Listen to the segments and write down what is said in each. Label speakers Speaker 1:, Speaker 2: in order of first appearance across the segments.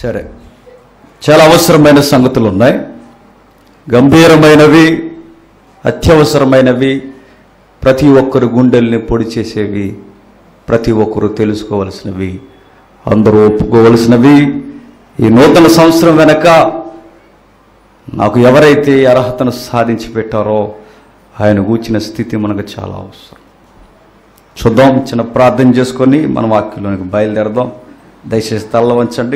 Speaker 1: సరే చాలా అవసరమైన సంగతులు ఉన్నాయి గంభీరమైనవి అత్యవసరమైనవి ప్రతి ఒక్కరు గుండెల్ని పొడి చేసేవి ప్రతి ఒక్కరు తెలుసుకోవలసినవి అందరూ ఒప్పుకోవలసినవి ఈ నూతన సంవత్సరం వెనక నాకు ఎవరైతే ఈ అర్హతను సాధించి పెట్టారో ఆయన కూర్చిన స్థితి మనకు చాలా అవసరం చూద్దాం చిన్న ప్రార్థన చేసుకొని మన వాక్యంలోనికి బయలుదేరదాం దయచేసి తల్ల వంచండి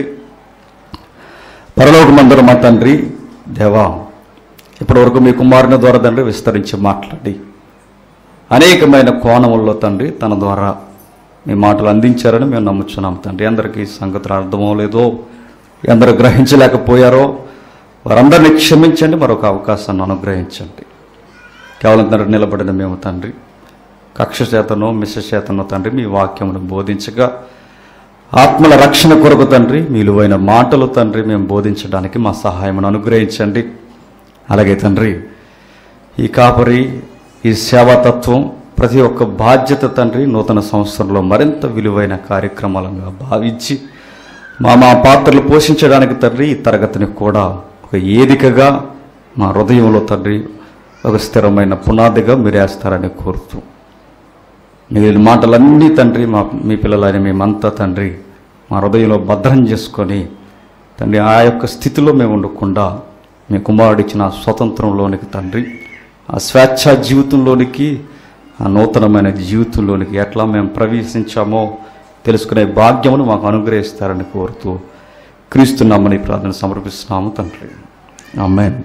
Speaker 1: పరలోకమందరు మా తండ్రి దేవా ఇప్పటివరకు మీ కుమారుని ద్వారా తండ్రి విస్తరించి మాట్లాడి అనేకమైన కోణముల్లో తండ్రి తన ద్వారా మీ మాటలు అందించారని మేము నమ్ముచున్నాం తండ్రి అందరికీ ఈ సంగతులు అర్థమో లేదో ఎందరు గ్రహించలేకపోయారో వారందరినీ క్షమించండి మరొక అవకాశాన్ని అనుగ్రహించండి కేవలం తండ్రి నిలబడిన మేము తండ్రి కక్ష చేతనో మిష చేతనో తండ్రి మీ వాక్యమును బోధించగా ఆత్మల రక్షణ కొరకు తండ్రి మీ విలువైన మాటలు తండ్రి మేము బోధించడానికి మా సహాయమును అనుగ్రహించండి అలాగే తండ్రి ఈ కాపరి ఈ సేవాతత్వం ప్రతి ఒక్క బాధ్యత తండ్రి నూతన సంవత్సరంలో మరింత విలువైన కార్యక్రమాలుగా భావించి మా మా పాత్రలు పోషించడానికి తండ్రి ఈ తరగతిని కూడా ఒక ఏదికగా మా హృదయంలో తండ్రి ఒక స్థిరమైన పునాదిగా మీరు వేస్తారని కోరుతూ మిగిలిన మాటలన్నీ తండ్రి మా మీ పిల్లలైన మేమంతా తండ్రి మా హృదయంలో భద్రం చేసుకొని తండ్రి ఆ యొక్క స్థితిలో మేము ఉండకుండా మీ కుమారుడు ఇచ్చిన ఆ స్వతంత్రంలోనికి తండ్రి ఆ స్వేచ్ఛ జీవితంలోనికి ఆ నూతనమైన జీవితంలోనికి ఎట్లా మేము ప్రవేశించామో తెలుసుకునే భాగ్యమును మాకు అనుగ్రహిస్తారని కోరుతూ క్రీస్తున్నామని ప్రార్థన సమర్పిస్తున్నాము తండ్రి ఆమెన్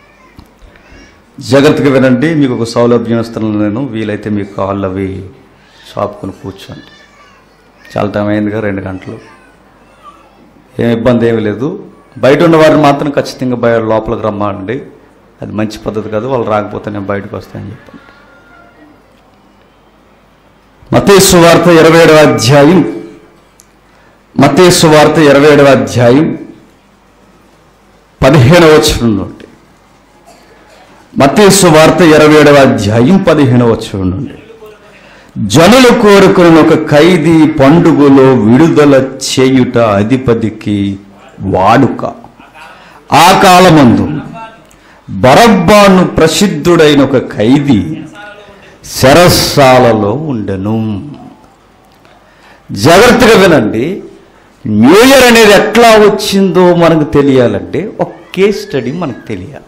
Speaker 1: జాగ్రత్తగా వినండి మీకు ఒక సౌలభ్యం ఇస్తున్నాను నేను వీలైతే మీ కాళ్ళు అవి చాపుకొని కూర్చోండి చాలా టైం అయిందిగా రెండు గంటలు ఏం ఇబ్బంది ఏమీ లేదు బయట ఉన్న వారిని మాత్రం ఖచ్చితంగా బయట లోపలికి రమ్మండి అది మంచి పద్ధతి కాదు వాళ్ళు రాకపోతే నేను బయటకు వస్తానని చెప్పండి మతేసు వార్త ఇరవై ఏడవ అధ్యాయం మతేసు వార్త ఇరవై ఏడవ అధ్యాయం పదిహేనవ వచనం నుండి మతేసు వార్త ఇరవై ఏడవ అధ్యాయం పదిహేనవ వచనం నుండి జనులు కోరుకున్న ఒక ఖైదీ పండుగలో విడుదల చేయుట అధిపతికి వాడుక ఆ కాలమందు బరబ్బాను ప్రసిద్ధుడైన ఒక ఖైదీ శరస్సాలలో ఉండెను జాగ్రత్తగా వినండి న్యూ ఇయర్ అనేది ఎట్లా వచ్చిందో మనకు తెలియాలంటే ఒక కేస్ స్టడీ మనకు తెలియాలి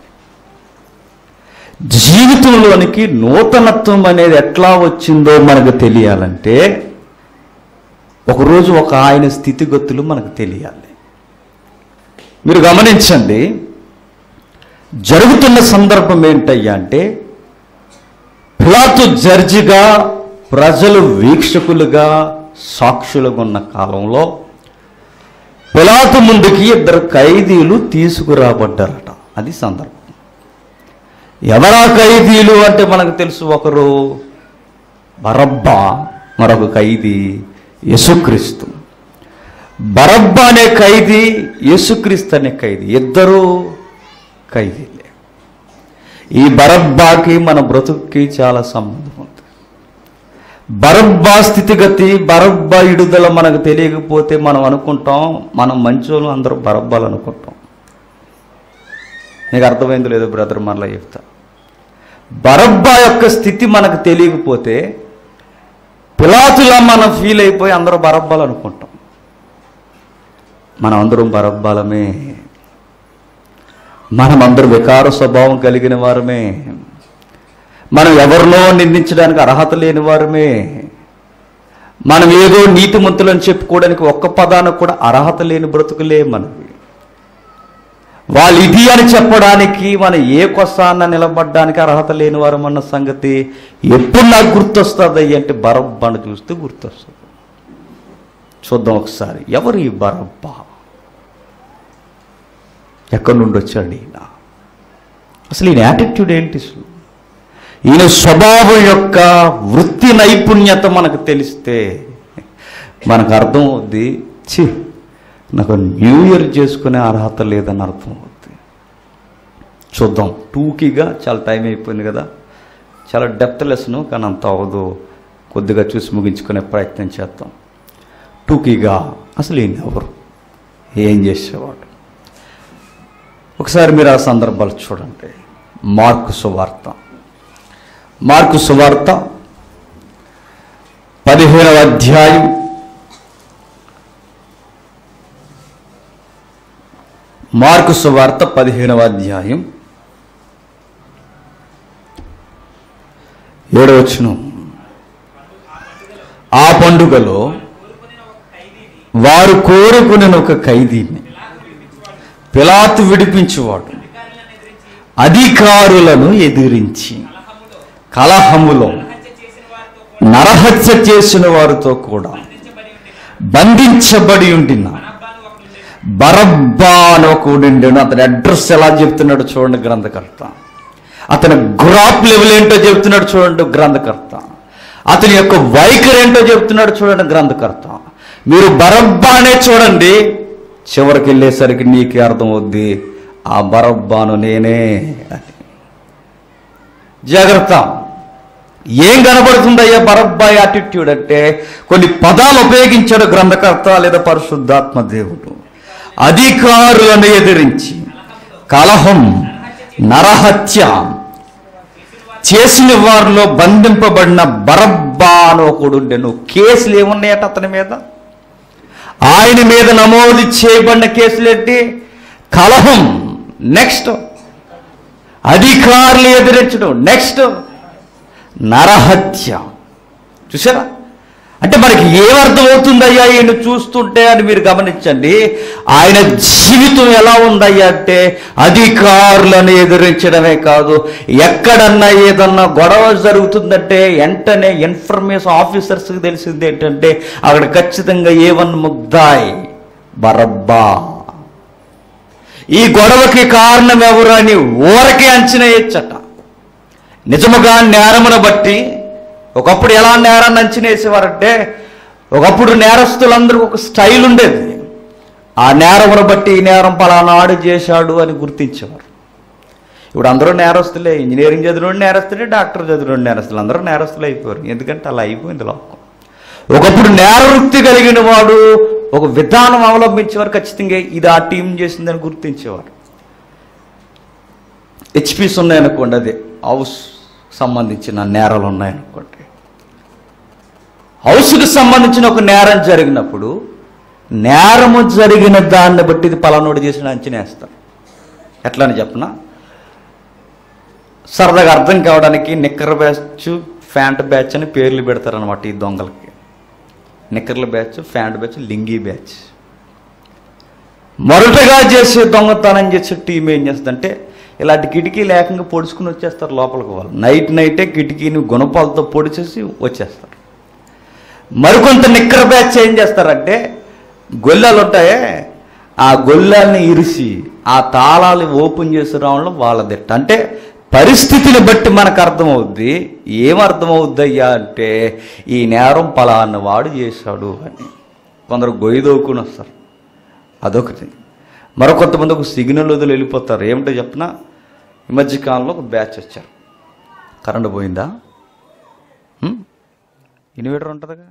Speaker 1: జీవితంలోనికి నూతనత్వం అనేది ఎట్లా వచ్చిందో మనకు తెలియాలంటే ఒకరోజు ఒక ఆయన స్థితిగతులు మనకు తెలియాలి మీరు గమనించండి జరుగుతున్న సందర్భం ఏంటయ్యా అంటే పిలాతు జడ్జిగా ప్రజలు వీక్షకులుగా సాక్షులుగా ఉన్న కాలంలో పిలాతు ముందుకి ఇద్దరు ఖైదీలు తీసుకురాబడ్డారట అది సందర్భం ఎవరా ఖైదీలు అంటే మనకు తెలుసు ఒకరు బరబ్బా మరొక ఖైదీ యేసుక్రీస్తు బరబ్బా అనే ఖైదీ యేసుక్రీస్తు అనే ఖైదీ ఇద్దరు ఖైదీలే ఈ బరబ్బాకి మన బ్రతుక్కి చాలా సంబంధం ఉంది బరబ్బా స్థితిగతి బరబ్బా ఇడుదల మనకు తెలియకపోతే మనం అనుకుంటాం మనం మంచోళ్ళు అందరూ బరబ్బాలు అనుకుంటాం నీకు అర్థమైంది లేదో బ్రదర్ మనలో చెప్తా బరబ్బా యొక్క స్థితి మనకు తెలియకపోతే పిలాతులా మనం ఫీల్ అయిపోయి అందరూ బరబ్బాలు అనుకుంటాం మనం అందరం బరబ్బాలమే మనం అందరూ వికార స్వభావం కలిగిన వారమే మనం ఎవరినో నిందించడానికి అర్హత లేని వారమే మనం ఏదో నీతిమంతులని చెప్పుకోవడానికి ఒక్క పదానికి కూడా అర్హత లేని బ్రతుకులే మనవి వాళ్ళు ఇది అని చెప్పడానికి మనం ఏ కొసాన్న నిలబడడానికి అర్హత లేని వారం అన్న సంగతి ఎప్పుడు నాకు గుర్తొస్తుంది అంటే బరబ్బాను చూస్తే గుర్తొస్తుంది చూద్దాం ఒకసారి ఎవరు ఈ బరబ్బా ఎక్కడి నుండి వచ్చాడు ఈయన అసలు ఈయన యాటిట్యూడ్ ఏంటి అసలు ఈయన స్వభావం యొక్క వృత్తి నైపుణ్యత మనకు తెలిస్తే మనకు అర్థం అవుద్ది చి నాకు న్యూ ఇయర్ చేసుకునే అర్హత లేదని అర్థం అవుద్ది చూద్దాం టూకీగా చాలా టైం అయిపోయింది కదా చాలా డెప్త్ లెసన్ కానీ అంత అవ్వదు కొద్దిగా చూసి ముగించుకునే ప్రయత్నం చేద్దాం టూకీగా అసలు ఈయన ఎవరు ఏం చేసేవాడు ఒకసారి మీరు ఆ సందర్భాలు చూడండి మార్కు సువార్త మార్కు సువార్త పదిహేనవ అధ్యాయం మార్కు సువార్త పదిహేనవ అధ్యాయం ఏడవచ్చును ఆ పండుగలో వారు కోరుకుని ఒక ఖైదీని పిలాతు విడిపించువాడు అధికారులను ఎదిరించి కలహములో నరహత్య చేసిన వారితో కూడా బంధించబడి ఉండిన బరబ్బా అని ఒకడుండెను అతని అడ్రస్ ఎలా చెప్తున్నాడు చూడండి గ్రంథకర్త అతని గ్రాప్ లెవెల్ ఏంటో చెప్తున్నాడు చూడండి గ్రంథకర్త అతని యొక్క వైఖరి ఏంటో చెప్తున్నాడు చూడండి గ్రంథకర్త మీరు బరబ్బానే చూడండి చివరికి వెళ్ళేసరికి నీకే అర్థమవుద్ది ఆ బరబ్బాను నేనే అని జాగ్రత్త ఏం కనబడుతుందయ్యా బరబ్బా యాటిట్యూడ్ అంటే కొన్ని పదాలు ఉపయోగించాడు గ్రంథకర్త లేదా పరిశుద్ధాత్మ దేవుడు అధికారులను ఎదిరించి కలహం నరహత్య చేసిన వారిలో బంధింపబడిన బరబ్బా అని ఒకడుండెను కేసులు ఏమున్నాయట అతని మీద ఆయన మీద నమోదు చేయబడిన కేసులేంటి కలహం నెక్స్ట్ అధికారులు ఎదిరించడం నెక్స్ట్ నరహత్య చూసారా అంటే మనకి ఏమర్థమవుతుందయ్యా ఈయన చూస్తుంటే అని మీరు గమనించండి ఆయన జీవితం ఎలా ఉందయ్యా అంటే అధికారులను ఎదిరించడమే కాదు ఎక్కడన్నా ఏదన్నా గొడవ జరుగుతుందంటే వెంటనే ఇన్ఫర్మేషన్ ఆఫీసర్స్కి తెలిసింది ఏంటంటే అక్కడ ఖచ్చితంగా ఏవన్ ముగ్దాయ్ బరబ్బా ఈ గొడవకి కారణం ఎవరు అని ఊరకే అంచనా వేయచ్చట నిజముగా నేరమును బట్టి ఒకప్పుడు ఎలా నేరాన్ని అంచనా వేసేవారంటే ఒకప్పుడు నేరస్తులందరూ ఒక స్టైల్ ఉండేది ఆ నేరమును బట్టి ఈ నేరం పలానాడు చేశాడు అని గుర్తించేవారు ఇప్పుడు అందరూ నేరస్తులే ఇంజనీరింగ్ చదివినోడు నేరస్తులే డాక్టర్ చదివినోడు నేరస్తులు అందరూ నేరస్తులు అయిపోయారు ఎందుకంటే అలా అయిపోయింది లోకం ఒకప్పుడు నేర వృత్తి కలిగిన వాడు ఒక విధానం అవలంబించేవారు ఖచ్చితంగా ఇది ఆ టీం చేసిందని గుర్తించేవారు హెచ్పీస్ ఉన్నాయనుకోండి అదే హౌస్ సంబంధించిన నేరాలు ఉన్నాయనుకోండి హౌస్కి సంబంధించిన ఒక నేరం జరిగినప్పుడు నేరము జరిగిన దాన్ని బట్టి ఇది పలానోడు చేసిన అంచనా వేస్తారు ఎట్లా అని చెప్పనా సరదాగా అర్థం కావడానికి నిక్కర్ బ్యాచ్ ఫ్యాంట్ బ్యాచ్ అని పేర్లు పెడతారనమాట ఈ దొంగలకి నిక్కర్ల బ్యాచ్ ఫ్యాంట్ బ్యాచ్ లింగి బ్యాచ్ మొరటగా చేసే దొంగతనం చేసే టీం ఏం చేస్తుందంటే ఇలాంటి కిటికీ లేకుండా పొడుచుకుని వచ్చేస్తారు లోపలికి వాళ్ళు నైట్ నైటే కిటికీని గుణపాలతో పొడిచేసి వచ్చేస్తారు మరికొంత నిక్కర బ్యాచ్ ఏం చేస్తారంటే గొల్లాలు ఉంటాయే ఆ గొల్లాల్ని ఇరిసి ఆ తాళాలు ఓపెన్ చేసి రావడం వాళ్ళదిట్ట అంటే పరిస్థితిని బట్టి మనకు అర్థమవుద్ది ఏం అర్థమవుద్ది అయ్యా అంటే ఈ నేరం పలానా వాడు చేశాడు అని కొందరు గొయ్యి దోకుని వస్తారు అదొకటి మరికొంతమంది ఒక సిగ్నల్ వదిలి వెళ్ళిపోతారు ఏమిటో చెప్పినా ఈ మధ్యకాలంలో ఒక బ్యాచ్ వచ్చారు కరెంటు పోయిందా హ్మ్? ఇన్వర్టర్ ఉంటుందిగా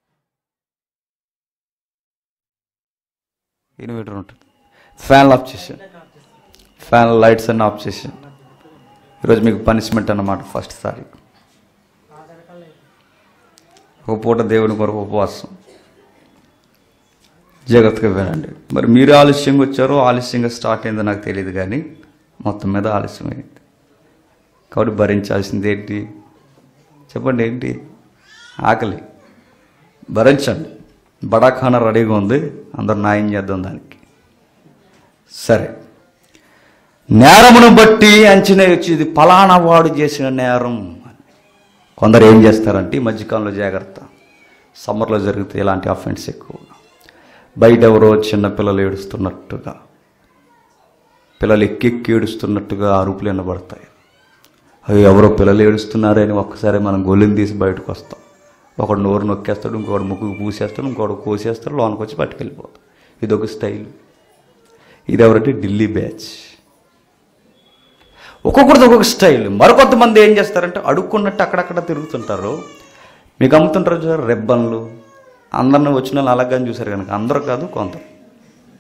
Speaker 1: ఇన్వర్టర్ ఉంటుంది ఫ్యాన్లు ఆఫ్ చేసాను ఫ్యాన్ లైట్స్ అన్నీ ఆఫ్ చేసాను ఈరోజు మీకు పనిష్మెంట్ అన్నమాట ఫస్ట్ తారీఖు ఒక పూట దేవుని కొరకు ఉపవాసం జాగ్రత్తగా వినండి మరి మీరు ఆలస్యంగా వచ్చారో ఆలస్యంగా స్టార్ట్ అయిందో నాకు తెలియదు కానీ మొత్తం మీద ఆలస్యమైంది కాబట్టి భరించాల్సింది ఏంటి చెప్పండి ఏంటి ఆకలి భరించండి బడాఖానా రెడీగా ఉంది అందరు న్యాయం చేద్దాం దానికి సరే నేరమును బట్టి అంచనా వచ్చేది పలానా వాడు చేసిన నేరం అని. కొందరు ఏం చేస్తారంటే ఈ మధ్యకాలంలో జాగ్రత్త సమ్మర్లో జరిగితే ఇలాంటి అఫెన్స్ ఎక్కువ బయట ఎవరో చిన్న పిల్లలు ఏడుస్తున్నట్టుగా పిల్లలు ఎక్కెక్కి ఏడుస్తున్నట్టుగా అరుపులు వినబడతాయి అవి ఎవరో పిల్లలు ఏడుస్తున్నారని ఒక్కసారి మనం గొల్లిని తీసి బయటకు వస్తాం ఒకడు నోరు నొక్కేస్తాడు ఇంకోటి ముక్కు పూసేస్తాడు ఇంకోటి కోసేస్తాడు లోనికి వచ్చి పట్టుకెళ్ళిపోతాడు ఇది ఒక స్టైల్ ఇది ఎవరంటే ఢిల్లీ బ్యాచ్ ఒక్కొక్కరిది ఒక్కొక్క స్టైల్ మరికొంతమంది ఏం చేస్తారంటే అడుక్కున్నట్టు అక్కడక్కడ తిరుగుతుంటారు మీకు అమ్ముతుంటారు చూసారు రెబ్బన్లు అందరిని వచ్చిన వాళ్ళు అలాగని చూసారు కనుక అందరూ కాదు కొంత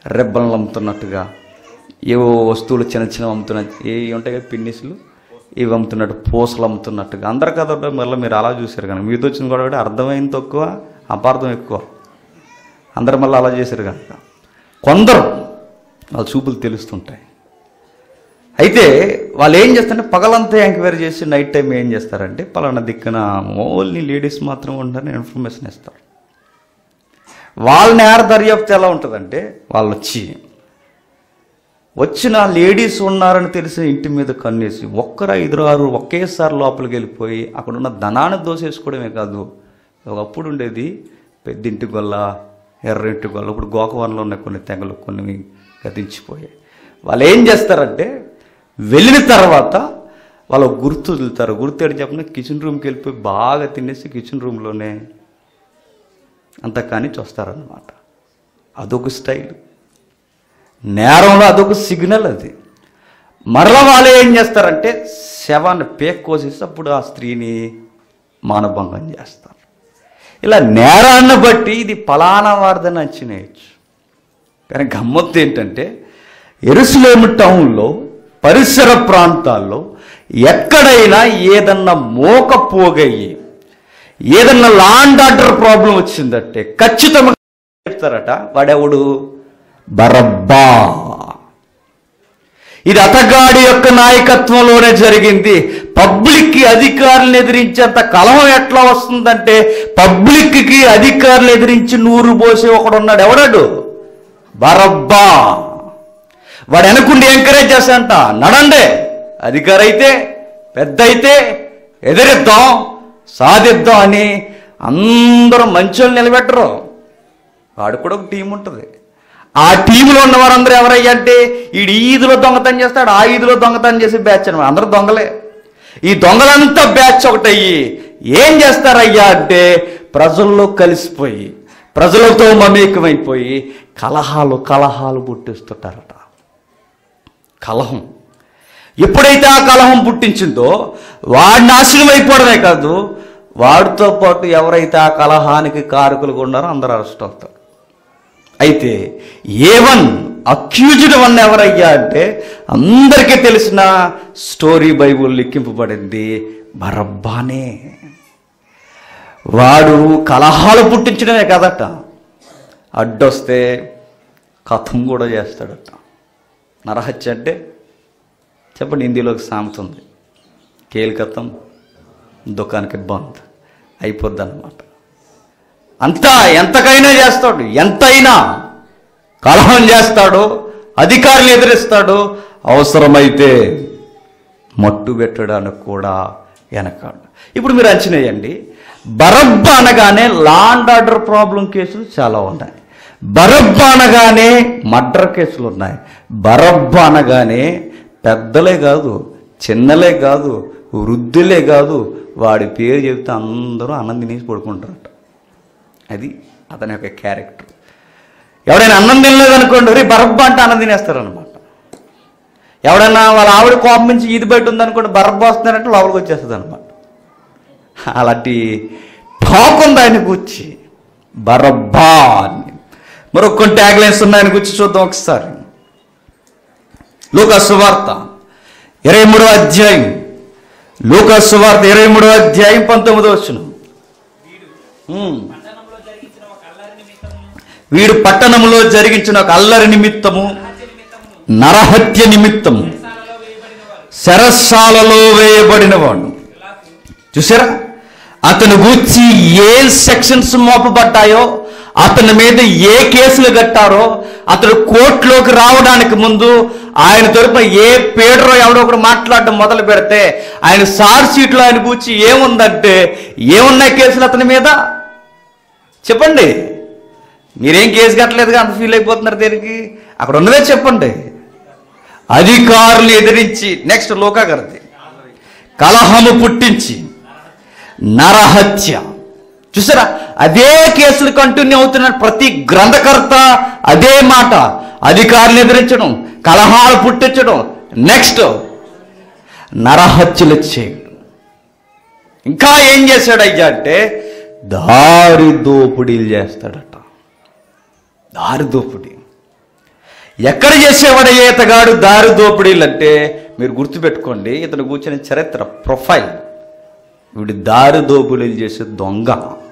Speaker 1: రెబ్బలను అమ్ముతున్నట్టుగా ఏవో వస్తువులు చిన్న చిన్న అమ్ముతున్న ఏ ఉంటాయి కదా పిన్నిస్లు ఇవి అమ్ముతున్నట్టు పూసలు అమ్ముతున్నట్టుగా అందరు కదా మళ్ళీ మీరు అలా చూశారు కానీ మీతో వచ్చిన కూడా అర్థమైంది తక్కువ అపార్థం ఎక్కువ అందరు మళ్ళీ అలా చేశారు కనుక కొందరు వాళ్ళ చూపులు తెలుస్తుంటాయి అయితే వాళ్ళు ఏం చేస్తారంటే పగలంతా ఎంక్వైరీ చేసి నైట్ టైం ఏం చేస్తారంటే పలానా దిక్కున ఓన్లీ లేడీస్ మాత్రం ఉంటారని ఇన్ఫర్మేషన్ ఇస్తారు వాళ్ళ నేర దర్యాప్తు ఎలా ఉంటుందంటే వాళ్ళు వచ్చి వచ్చిన లేడీస్ ఉన్నారని తెలిసిన ఇంటి మీద కన్నేసి ఒక్కరు ఐదు ఆరు ఒకేసారి లోపలికి వెళ్ళిపోయి అక్కడ ఉన్న ధనాన్ని దోసేసుకోవడమే కాదు ఒకప్పుడు ఉండేది పెద్దింటి గొల్ల ఎర్రింటి గొల్ల ఇప్పుడు గోకవరంలో ఉన్న కొన్ని తెగలు కొన్ని గతించిపోయాయి వాళ్ళు ఏం చేస్తారంటే వెళ్ళిన తర్వాత వాళ్ళు గుర్తు వదులుతారు గుర్తు ఏంటి చెప్పిన కిచెన్ రూమ్కి వెళ్ళిపోయి బాగా తినేసి కిచెన్ రూమ్లోనే అంత కానిచ్చి వస్తారన్నమాట అదొక స్టైల్ నేరంలో అదొక సిగ్నల్ అది మరల వాళ్ళు ఏం చేస్తారంటే శవాన్ని పేక్ కోసేసి అప్పుడు ఆ స్త్రీని మానభంగం చేస్తారు ఇలా నేరాన్ని బట్టి ఇది ఫలానా వారిదని అంచనేయచ్చు కానీ గమ్మత్తు ఏంటంటే ఎరుసలేము టౌన్లో పరిసర ప్రాంతాల్లో ఎక్కడైనా ఏదన్నా మోక పోగయ్యి ఏదన్నా లాండ్ ఆర్డర్ ప్రాబ్లం వచ్చిందంటే ఖచ్చితంగా చెప్తారట వాడెవడు బరబ్బా ఇది అతగాడి యొక్క నాయకత్వంలోనే జరిగింది పబ్లిక్ కి అధికారులను ఎదిరించేంత కలహం ఎట్లా వస్తుందంటే పబ్లిక్ కి అధికారులు ఎదిరించి నూరు పోసే ఒకడు ఉన్నాడు ఎవడాడు బరబ్బా వాడు వెనకుండి ఎంకరేజ్ చేస్తాంట నడండి అధికారి అయితే పెద్ద అయితే ఎదిరిద్దాం సాధిద్దాం అని అందరూ మంచోళ్ళు నిలబెట్టరు వాడు కూడా ఒక టీం ఉంటుంది ఆ టీంలో ఉన్న వారందరూ ఎవరయ్యా అంటే ఈడు ఈ ఈదులో దొంగతనం చేస్తాడు ఆ ఈదులో దొంగతనం చేసి బ్యాచ్ అనమాట అందరూ దొంగలే ఈ దొంగలంతా బ్యాచ్ ఒకటయ్యి ఏం చేస్తారయ్యా అంటే ప్రజల్లో కలిసిపోయి ప్రజలతో మమేకమైపోయి కలహాలు కలహాలు పుట్టిస్తుంటారట కలహం ఎప్పుడైతే ఆ కలహం పుట్టించిందో వాడు నాశనం అయిపోవడమే కాదు వాడితో పాటు ఎవరైతే ఆ కలహానికి కారకులుగా ఉన్నారో అందరూ అరెస్ట్ అవుతారు అయితే ఏ వన్ అక్యూజ్డ్ వన్ ఎవరయ్యా అంటే అందరికీ తెలిసిన స్టోరీ బైబుల్ లిఖింపబడింది బరబ్బానే వాడు కలహాలు పుట్టించడమే కదట అడ్డొస్తే కథం కూడా చేస్తాడట నరహత్య అంటే చెప్పండి హిందీలోకి సామెత ఉంది కేలికతం దుకాణానికి బంద్ అయిపోద్ది అనమాట అంతా ఎంతకైనా చేస్తాడు ఎంతైనా కలహం చేస్తాడు అధికారులు ఎదిరిస్తాడు అవసరమైతే మట్టు పెట్టడానికి కూడా వెనకాడు ఇప్పుడు మీరు అంచనేయండి బరబ్బ అనగానే లాండ్ ఆర్డర్ ప్రాబ్లం కేసులు చాలా ఉన్నాయి బరబ్బ అనగానే మర్డర్ కేసులు ఉన్నాయి బరబ్బ అనగానే పెద్దలే కాదు చిన్నలే కాదు వృద్ధులే కాదు వాడి పేరు చెబితే అందరూ అన్నం తినేసి పడుకుంటారట అది అతని యొక్క క్యారెక్టర్ ఎవడైనా అన్నం తినలేదనుకోండి రే బరబ్బ అంటే అన్నం తినేస్తారనమాట ఎవడైనా వాళ్ళ ఆవిడ కోపం నుంచి ఈది బయట ఉందనుకోండి బరబ్బ వస్తున్నారంటే లోపలికి వచ్చేస్తుంది అనమాట అలాంటి టాక్ ఉంది ఆయన కూర్చి బరబ్బా అని మరొక కొన్ని ట్యాగ్ లైన్స్ ఉన్నాయని గురించి చూద్దాం ఒకసారి లూకా సువార్త ఇరవై మూడో అధ్యాయం లూకా సువార్త ఇరవై మూడో అధ్యాయం పంతొమ్మిదో వచ్చును
Speaker 2: పట్టణంలో జరిగించిన ఒక అల్లరి నిమిత్తము
Speaker 1: వీడు పట్టణములో జరిగించిన ఒక అల్లరి నిమిత్తము
Speaker 2: హత్య నిమిత్తమును
Speaker 1: నరహత్య నిమిత్తము
Speaker 2: శాలలో వేయబడిన వారు
Speaker 1: శరస్సాలలో వేయబడినవాడు చూసారా అతను గూర్చి ఏ సెక్షన్స్ మోపబడ్డాయో అతని మీద ఏ కేసులు కట్టారో అతడు కోర్టులోకి రావడానికి ముందు ఆయన తరపున ఏ పేడరో ఎవడో ఒకడు మాట్లాడడం మొదలు పెడితే ఆయన సార్ షీట్లో ఆయన గూర్చి ఏముందంటే ఏమున్నాయి కేసులు అతని మీద చెప్పండి మీరేం కేసు కట్టలేదుగా అంత ఫీల్ అయిపోతున్నారు దేనికి అక్కడ ఉన్నదే చెప్పండి అధికారులు ఎదిరించి నెక్స్ట్ లోకాగరది కలహము పుట్టించి నరహత్య చూసారా అదే కేసులు కంటిన్యూ అవుతున్న ప్రతి గ్రంథకర్త అదే మాట అధికారులు ఎదిరించడం కలహాలు పుట్టించడం నెక్స్ట్ నరహత్యలు చేయడం ఇంకా ఏం చేశాడు అయ్యా అంటే దారి దోపిడీలు చేస్తాడట దారి దోపిడీ ఎక్కడ చేసేవాడయ్యే ఇతగాడు దారి దోపిడీలు అంటే మీరు గుర్తుపెట్టుకోండి ఇతను కూర్చున్న చరిత్ర ప్రొఫైల్ వీడు దారి దోపిడీలు చేసే దొంగ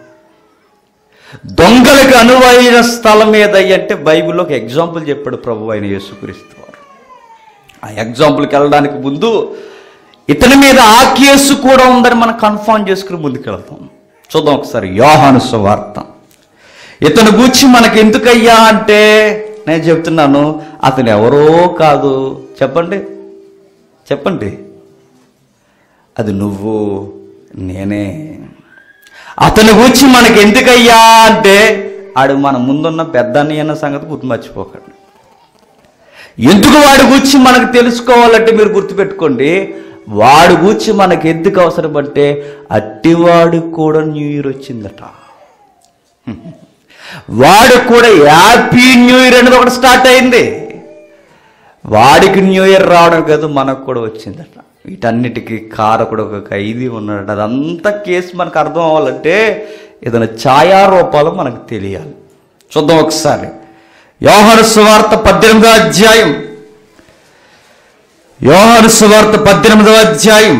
Speaker 1: దొంగలకు అనువైన స్థలం ఏదయ్యి అంటే బైబిల్లో ఒక ఎగ్జాంపుల్ చెప్పాడు ప్రభు అయిన యేసుక్రీస్తు వారు ఆ ఎగ్జాంపుల్కి వెళ్ళడానికి ముందు ఇతని మీద ఆ కేసు కూడా ఉందని మనం కన్ఫర్మ్ చేసుకుని ముందుకెళ్తాం చూద్దాం ఒకసారి యోహాను సువార్త ఇతను గూర్చి మనకి ఎందుకయ్యా అంటే నేను చెప్తున్నాను అతను ఎవరో కాదు చెప్పండి చెప్పండి అది నువ్వు నేనే అతని గురించి మనకి ఎందుకయ్యా అంటే ఆడు మన ముందున్న పెద్దని అన్న సంగతి గుర్తు మర్చిపోకండి ఎందుకు వాడి గురించి మనకు తెలుసుకోవాలంటే మీరు గుర్తుపెట్టుకోండి వాడి గురించి మనకి ఎందుకు అవసరం అంటే అట్టివాడు కూడా న్యూ ఇయర్ వచ్చిందట వాడు కూడా హ్యాపీ న్యూ ఇయర్ అనేది ఒకటి స్టార్ట్ అయింది వాడికి న్యూ ఇయర్ రావడం కాదు మనకు కూడా వచ్చిందట వీటన్నిటికీ కారకుడు ఒక ఖైదీ ఉన్నాడట అదంతా కేసు మనకు అర్థం అవ్వాలంటే ఏదైనా ఛాయారూపాలు మనకు తెలియాలి చూద్దాం ఒకసారి యోహాను సువార్త పద్దెనిమిదో అధ్యాయం యోహాను సువార్త పద్దెనిమిదవ అధ్యాయం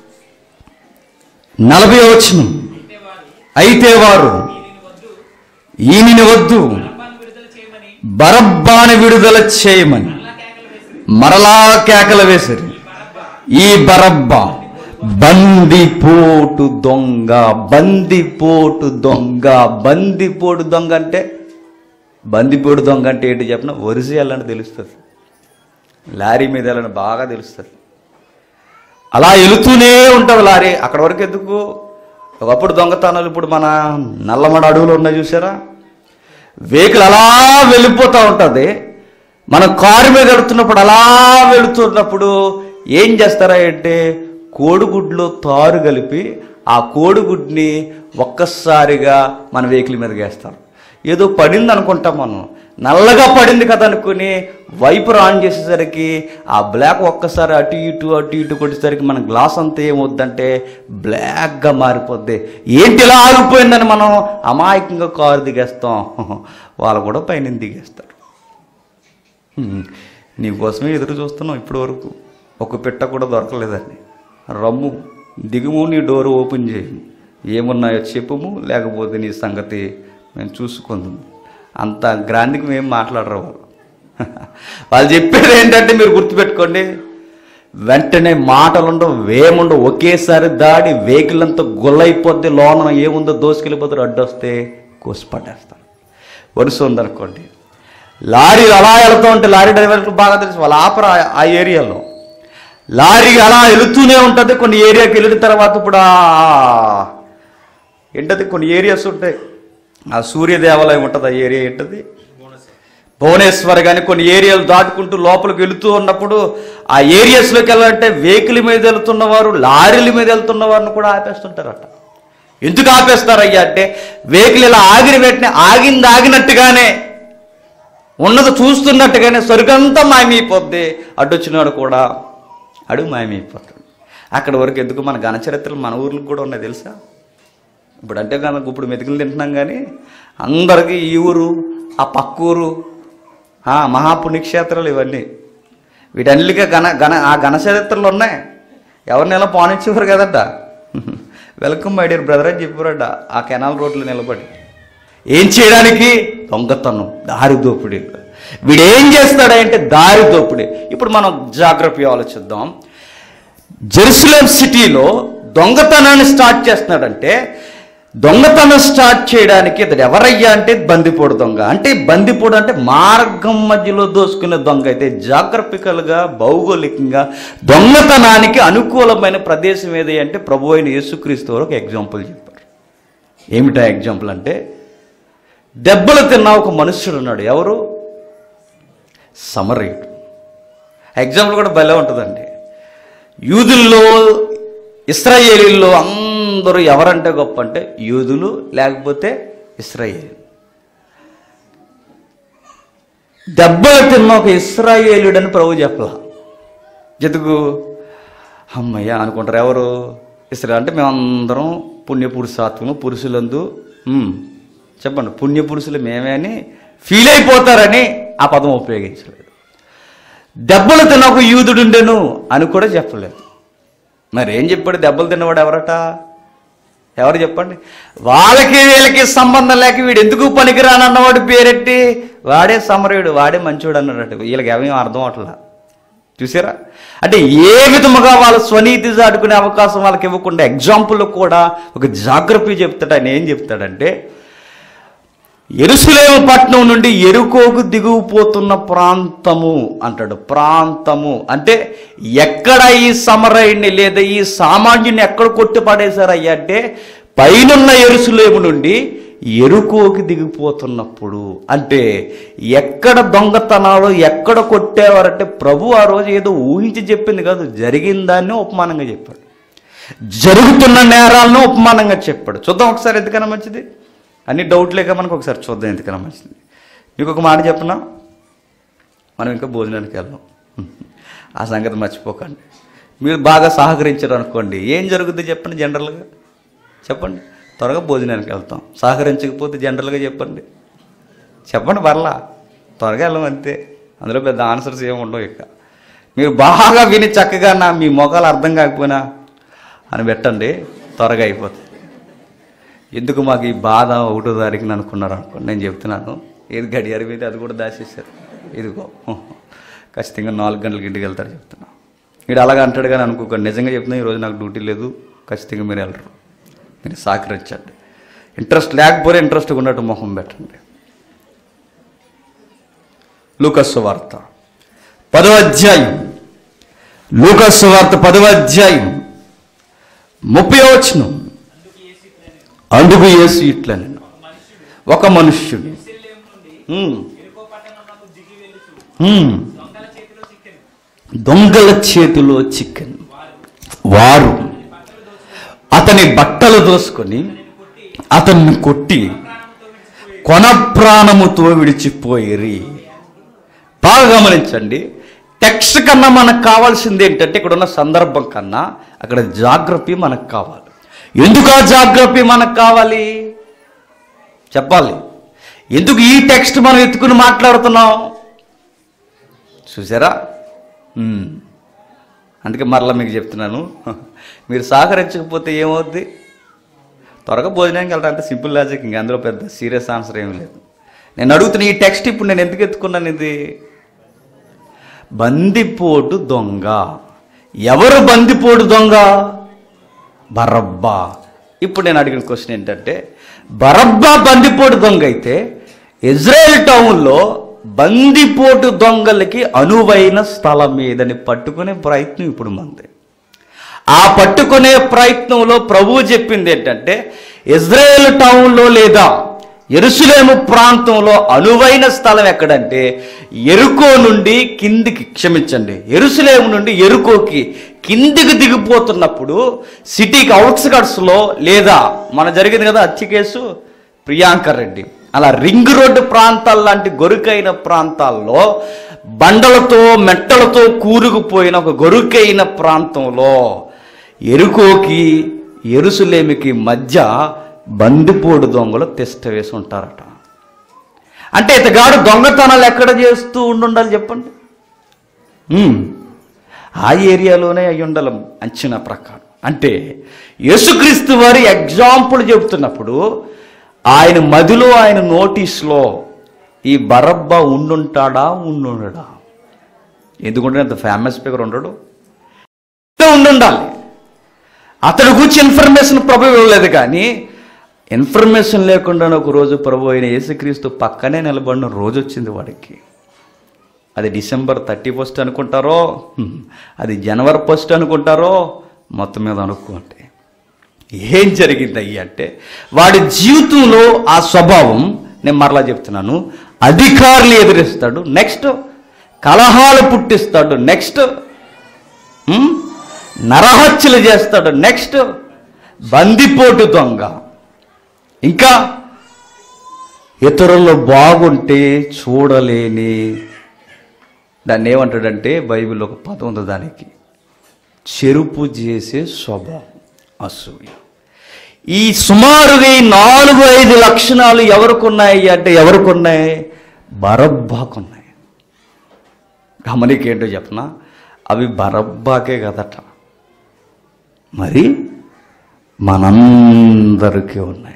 Speaker 1: నలభై వచనం అయితే వారు ఈమెను వద్దు
Speaker 2: బరబ్బాను విడుదల చేయమని
Speaker 1: బరబ్బాని విడుదల చేయమని
Speaker 2: మరలా కేకలు వేసిరి
Speaker 1: మరలా కేకలు వేసిరి ఈ బరబ్బా బందిపోటు దొంగ బందిపోటు దొంగ బందిపోటు దొంగ అంటే బందిపోటు దొంగ అంటే ఏంటి చెప్పిన వరిసి వెళ్ళని తెలుస్తుంది లారీ మీద వెళ్ళని బాగా తెలుస్తుంది అలా వెళుతూనే ఉంటుంది లారీ అక్కడ వరకు ఎందుకు ఒకప్పుడు దొంగతనాలు ఇప్పుడు మన నల్లమడ అడవులు ఉన్నాయి చూసారా వెహికల్ అలా వెళ్ళిపోతూ ఉంటుంది మనం కారు మీద వెళుతున్నప్పుడు అలా వెళుతున్నప్పుడు ఏం చేస్తారా అంటే కోడిగుడ్లో తారు కలిపి ఆ కోడిగుడ్ని ఒక్కసారిగా మన వెహికల్ మీదకి వేస్తారు ఏదో పడింది అనుకుంటాం మనం నల్లగా పడింది కదా అనుకుని వైపర్ ఆన్ చేసేసరికి ఆ బ్లాక్ ఒక్కసారి అటు ఇటు అటు ఇటు కొట్టేసరికి మన గ్లాస్ అంతా ఏమవుద్దంటే బ్లాక్గా మారిపోద్ది ఏంటి ఇలా ఆగిపోయిందని మనం అమాయకంగా కారు దిగేస్తాం వాళ్ళు కూడా పైన దిగేస్తారు హ్మ్. నీకోసమే ఎదురు చూస్తున్నాం ఇప్పటి వరకు ఒక పిట్ట కూడా దొరకలేదండి రమ్ము దిగుము నీ డోర్ ఓపెన్ చేయి ఏమున్నాయో చెప్పుము లేకపోతే నీ సంగతి మేము చూసుకుందాం అంత గ్రాంధికి మేము మాట్లాడరు వాళ్ళు వాళ్ళు చెప్పేది ఏంటంటే మీరు గుర్తుపెట్టుకోండి వెంటనే మాటలుండవు వేముండవు ఒకేసారి దాడి వెహికల్ అంతా గుల్లైపోద్ది లోన ఏముందో దోసుకెళ్ళిపోతారు అడ్డొస్తే కోసి పడేస్తారు వరుస ఉందనుకోండి లారీ అలా వెళ్తూ ఉంటే లారీ డ్రైవర్కి బాగా తెలుసు వాళ్ళు ఆపరు ఆ- ఆ ఏరియాలో లారీ అలా వెళుతూనే ఉంటుంది కొన్ని ఏరియాకి వెళ్ళిన తర్వాత ఇప్పుడు ఆ ఏంటది కొన్ని ఏరియాస్ ఉంటాయి ఆ సూర్య దేవాలయం ఉంటుంది ఆ ఏరియా ఏంటది భువనేశ్వర్ కానీ కొన్ని ఏరియాలు దాటుకుంటూ లోపలికి వెళుతూ ఉన్నప్పుడు ఆ ఏరియాస్లోకి వెళ్ళాలంటే వెహికల్ మీద వెళ్తున్న వారు లారీల మీద వెళ్తున్న వారిని కూడా ఆపేస్తుంటారట ఎందుకు ఆపేస్తారయ్యా అంటే వెహికల్ ఇలా ఆగిన వెంటనే ఆగింది ఆగినట్టుగానే ఉన్నది చూస్తున్నట్టుగానే సరుకంతా మాయమైపోద్ది అడ్డొచ్చినాడు కూడా అడుగు మాయమైపోతాడు అక్కడ వరకు ఎందుకు మన ఘనచరిత్రలు మన ఊర్లకు కూడా ఉన్నాయి తెలుసా ఇప్పుడు అంటే కనుక ఇప్పుడు మెతుకులు తింటున్నాం కానీ అందరికీ ఈ ఊరు ఆ పక్క ఊరు ఆ మహాపుణ్యక్షేత్రాలు ఇవన్నీ వీటన్నిటికీ ఘన ఘన ఆ ఘన చరిత్రలు ఉన్నాయి ఎవరిని ఎలా పానిచ్చేవారు కదట వెల్కమ్ మై డియర్ బ్రదర్ అని చెప్పారట ఆ కెనాల్ రోడ్లో నిలబడి ఏం చేయడానికి దొంగతనం దారి దోపిడీ వీడు ఏం చేస్తాడంటే దారి దోపిడీ ఇప్పుడు మనం జాగ్రఫీ ఆలోచిద్దాం జెరూసలేం సిటీలో దొంగతనాన్ని స్టార్ట్ చేస్తున్నాడంటే దొంగతనం స్టార్ట్ చేయడానికి ఇతడు ఎవరయ్యా అంటే బందిపోడు దొంగ అంటే బందిపోడు అంటే మార్గం మధ్యలో దోసుకునే దొంగ అయితే జాగ్రఫికల్గా భౌగోళికంగా దొంగతనానికి అనుకూలమైన ప్రదేశం ఏది అంటే ప్రభు అయిన యేసుక్రీస్తు వారు ఒక ఎగ్జాంపుల్ చెప్పారు ఏమిటా ఎగ్జాంపుల్ అంటే దెబ్బలు తిన్న ఒక మనుష్యుడు ఉన్నాడు ఎవరు సమరయుడు ఎగ్జాంపుల్ కూడా భలే ఉంటుందండి యూదుల్లో ఇస్రాయేలీల్లో అందరూ ఎవరంటే గొప్ప అంటే యూదులు లేకపోతే ఇస్రాయేల్ దెబ్బలు తిన్న ఒక ఇస్రాయేలుడని ప్రభు చెప్పలా జతుకు అమ్మయ్య అనుకుంటారు ఎవరు ఇస్రా అంటే మేమందరం పుణ్యపురుషాత్మము పురుషులందు ఉమ్, చెప్పండి పుణ్యపురుషులు మేమే అని ఫీల్ అయిపోతారని ఆ పదం ఉపయోగించలేదు దెబ్బలు తిన్న ఒక యూదుడుండెను అని కూడా చెప్పలేదు మరి ఏం చెప్పాడు దెబ్బలు తిన్నవాడు ఎవరట ఎవరు చెప్పండి వాళ్ళకి వీళ్ళకి సంబంధం లేక వీడు ఎందుకు పనికిరానన్నవాడు పేరెట్టి వాడే సమరయుడు వాడే మంచివాడు అన్నాడట వీళ్ళకి ఏమేం అర్థం అవట్లా చూసారా అంటే ఏ విధముగా వాళ్ళ స్వనీతి చాటుకునే అవకాశం వాళ్ళకి ఇవ్వకుండా ఎగ్జాంపుల్ కూడా ఒక జాగ్రత్త చెప్తాడు ఆయన ఏం చెప్తాడంటే ఎరుసలేము పట్నం నుండి ఎరుకోకు దిగువపోతున్న ప్రాంతము అంటాడు ప్రాంతము అంటే ఎక్కడ ఈ సమరయుణ్ణి లేదా ఈ సామాన్యుని ఎక్కడ కొట్టి పడేశారయ్యా అంటే పైనున్న ఎరుసలేము నుండి ఎరుకోకి దిగిపోతున్నప్పుడు అంటే ఎక్కడ దొంగతనాలు ఎక్కడ కొట్టేవారంటే ప్రభు ఆ రోజు ఏదో ఊహించి చెప్పింది కాదు జరిగిన దాన్ని ఉపమానంగా చెప్పాడు జరుగుతున్న నేరాలను ఉపమానంగా చెప్పాడు చూద్దాం ఒకసారి ఎందుకన్నా మంచిది అన్ని డౌట్ లేక మనకు ఒకసారి చూద్దాం ఎందుకన్నా మంచిది మీకు ఒక మాట చెప్పనా మనం ఇంకా భోజనానికి వెళ్దాం ఆ సంగతి మర్చిపోకండి మీరు బాగా సహకరించారు అనుకోండి ఏం జరుగుతుంది చెప్పండి జనరల్గా చెప్పండి త్వరగా భోజనానికి వెళ్తాం సహకరించకపోతే జనరల్గా చెప్పండి చెప్పండి పర్లా త్వరగా వెళ్ళం అంతే అందులో పెద్ద ఆన్సర్స్ ఏమి ఉండవు ఇక మీరు బాగా విని చక్కగా నా మీ మొఖాలు అర్థం కాకపోయినా అని పెట్టండి త్వరగా అయిపోతుంది ఎందుకు మాకు ఈ బాధ ఒకటో తారీఖున అనుకున్నారు అనుకోండి నేను చెప్తున్నాను ఏది గడియారు మీద అది కూడా దాచేశారు ఇదిగో ఖచ్చితంగా నాలుగు గంటలకి ఇంటికి వెళ్తారు చెప్తున్నా వీడు అలాగ అంటాడు కానీ అనుకోకండి నిజంగా చెప్తున్నా ఈరోజు నాకు డ్యూటీ లేదు ఖచ్చితంగా మీరు వెళ్ళరు మీరు సహకరించండి ఇంట్రెస్ట్ లేకపోతే ఇంట్రెస్ట్గా ఉన్నట్టు మొహం పెట్టండి లూకస్సు వార్త పదవ అధ్యాయం లూకస్సు వార్త పదవ అధ్యాయం ముప్పై వచనం అందుకు యేసు ఇట్లా నేను ఒక మనుష్యుడు ఉమ్, ఉమ్, దొంగల చేతిలో చికెన్ వారు అతని బట్టలు దోసుకొని అతన్ని కొట్టి కొన ప్రాణముతో విడిచిపోయిరి బాగా గమనించండి టెక్స్ట్ కన్నా మనకు కావాల్సింది ఏంటంటే ఇక్కడ ఉన్న సందర్భం కన్నా అక్కడ జాగ్రఫీ మనకు కావాలి ఎందుకు ఆ జాగ్రఫీ మనకు కావాలి చెప్పాలి ఎందుకు ఈ టెక్స్ట్ మనం ఎత్తుకుని మాట్లాడుతున్నాం చూసారా ఉమ్. అందుకే మరలా మీకు చెప్తున్నాను మీరు సహకరించకపోతే ఏమవుద్ది త్వరగా భోజనానికి వెళ్తారు అంటే సింపుల్ లాజిక్ ఇంక అందులో పెద్ద సీరియస్ ఆన్సర్ ఏమీ లేదు నేను అడుగుతున్న ఈ టెక్స్ట్ ఇప్పుడు నేను ఎందుకు ఎత్తుకున్నాను ఇది బందిపోటు దొంగ ఎవరు బందిపోటు దొంగ బరబ్బా ఇప్పుడు నేను అడిగిన క్వశ్చన్ ఏంటంటే బరబ్బా బందిపోటు దొంగ అయితే ఇజ్రాయెల్ టౌన్లో బందిపోటు దొంగలకి అనువైన స్థలం మీదని పట్టుకునే ప్రయత్నం ఇప్పుడు మంది ఆ పట్టుకునే ప్రయత్నంలో ప్రభువు చెప్పింది ఏంటంటే ఇజ్రాయేల్ టౌన్లో లేదా ఎరుసలేము ప్రాంతంలో అనువైన స్థలం ఎక్కడంటే ఎరుకో నుండి కిందికి క్షమించండి ఎరుసలేము నుండి ఎరుకోకి కిందికి దిగిపోతున్నప్పుడు సిటీకి అవుట్స్కట్స్లో లేదా మన జరిగింది కదా హత్య కేసు ప్రియాంకర్ రెడ్డి అలా రింగ్ రోడ్డు ప్రాంతాల లాంటి గొరుకైన ప్రాంతాల్లో బండలతో మెట్టలతో కూరుకుపోయిన ఒక గొరుకైన ప్రాంతంలో ఎరుకోకి ఎరుసులేమికి మధ్య బందిపోడు దొంగలు తిష్ట వేసి ఉంటారట అంటే ఇతగాడు దొంగతనాలు ఎక్కడ చేస్తూ ఉండుండాలి చెప్పండి ఉమ్, ఆ ఏరియాలోనే అయి ఉండాలి అంచనా ప్రకారం అంటే యేసుక్రీస్తు వారి ఎగ్జాంపుల్ చెబుతున్నప్పుడు ఆయన మదిలో ఆయన నోటీస్లో ఈ బరబ్బా ఉండుంటాడా ఉండుండడా ఎందుకంటే అంత ఫేమస్ స్పీకర్ ఉండడు ఉండుండాలి అతడి గురించి ఇన్ఫర్మేషన్ ప్రభు ఇవ్వలేదు కానీ ఇన్ఫర్మేషన్ లేకుండా ఒక రోజు ప్రభు అయిన యేసుక్రీస్తు పక్కనే నిలబడిన రోజు వచ్చింది వాడికి అది డిసెంబర్ థర్టీ ఫస్ట్ అనుకుంటారో హ్మ్, అది జనవరి ఫస్ట్ అనుకుంటారో మొత్తం మీద అనుకోండి ఏం జరిగింది అయ్యి అంటే వాడి జీవితంలో ఆ స్వభావం నేను మరలా చెప్తున్నాను అధికారులు ఎదిరిస్తాడు నెక్స్ట్ కలహాలు పుట్టిస్తాడు నెక్స్ట్ ఉమ్, నరహత్యలు చేస్తాడు నెక్స్ట్ బందిపోటు దొంగ ఇంకా ఇతరులు బాగుంటే చూడలేని దాన్ని ఏమంటాడంటే బైబిల్లో ఒక పదం ఉంది దానికి చెరుపు చేసే స్వభావం అసూయ ఈ సుమారుగా ఈ నాలుగు ఐదు లక్షణాలు ఎవరికి ఉన్నాయి అంటే ఎవరికి ఉన్నాయి బరబ్బాకున్నాయి గమనికేంటో చెప్పనా అవి బరబ్బాకే కదట మరి మనందరికీ ఉన్నాయి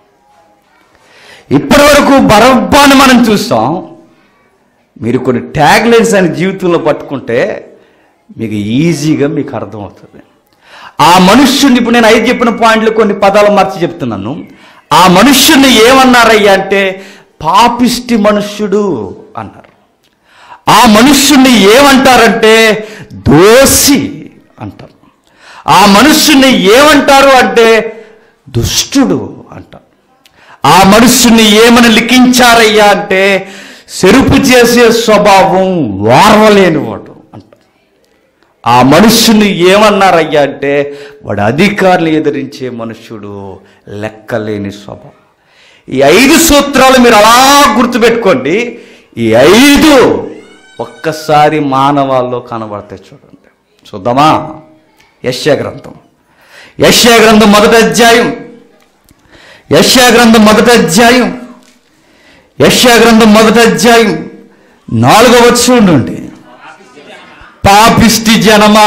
Speaker 1: ఇప్పటి వరకు బరబ్బాని మనం చూస్తాం మీరు కొన్ని ట్యాగ్ లైన్స్ అని జీవితంలో పట్టుకుంటే మీకు ఈజీగా మీకు అర్థమవుతుంది ఆ మనుష్యుని ఇప్పుడు నేను ఐదు చెప్పిన పాయింట్లు కొన్ని పదాలు మార్చి చెప్తున్నాను ఆ మనుష్యుని ఏమన్నారయ్యా అంటే పాపిష్టి మనుష్యుడు అన్నారు ఆ మనుష్యుణ్ణి ఏమంటారంటే దోషి అంటారు ఆ మనుష్యుణ్ణి ఏమంటారు అంటే దుష్టుడు అంటారు ఆ మనుష్యుని ఏమని లిఖించారయ్యా అంటే సెరుపు చేసే స్వభావం వారవలేనివాడు అంటారు ఆ మనుష్యుని ఏమన్నారయ్యా అంటే వాడు అధికారులు ఎదిరించే మనుష్యుడు లెక్కలేని స్వభావం ఈ ఐదు సూత్రాలు మీరు అలా గుర్తుపెట్టుకోండి ఈ ఐదు ఒక్కసారి మానవాల్లో కనబడతాయి చూడండి చూద్దామా యశ్యా గ్రంథం యశ్యా గ్రంథం మొదటి అధ్యాయం యశ్యా గ్రంథం మొదటి అధ్యాయం యశ్యా గ్రంథం మొదటి అధ్యాయం నాలుగవ వచ్చి ఉండండి పాపిష్టి జనమా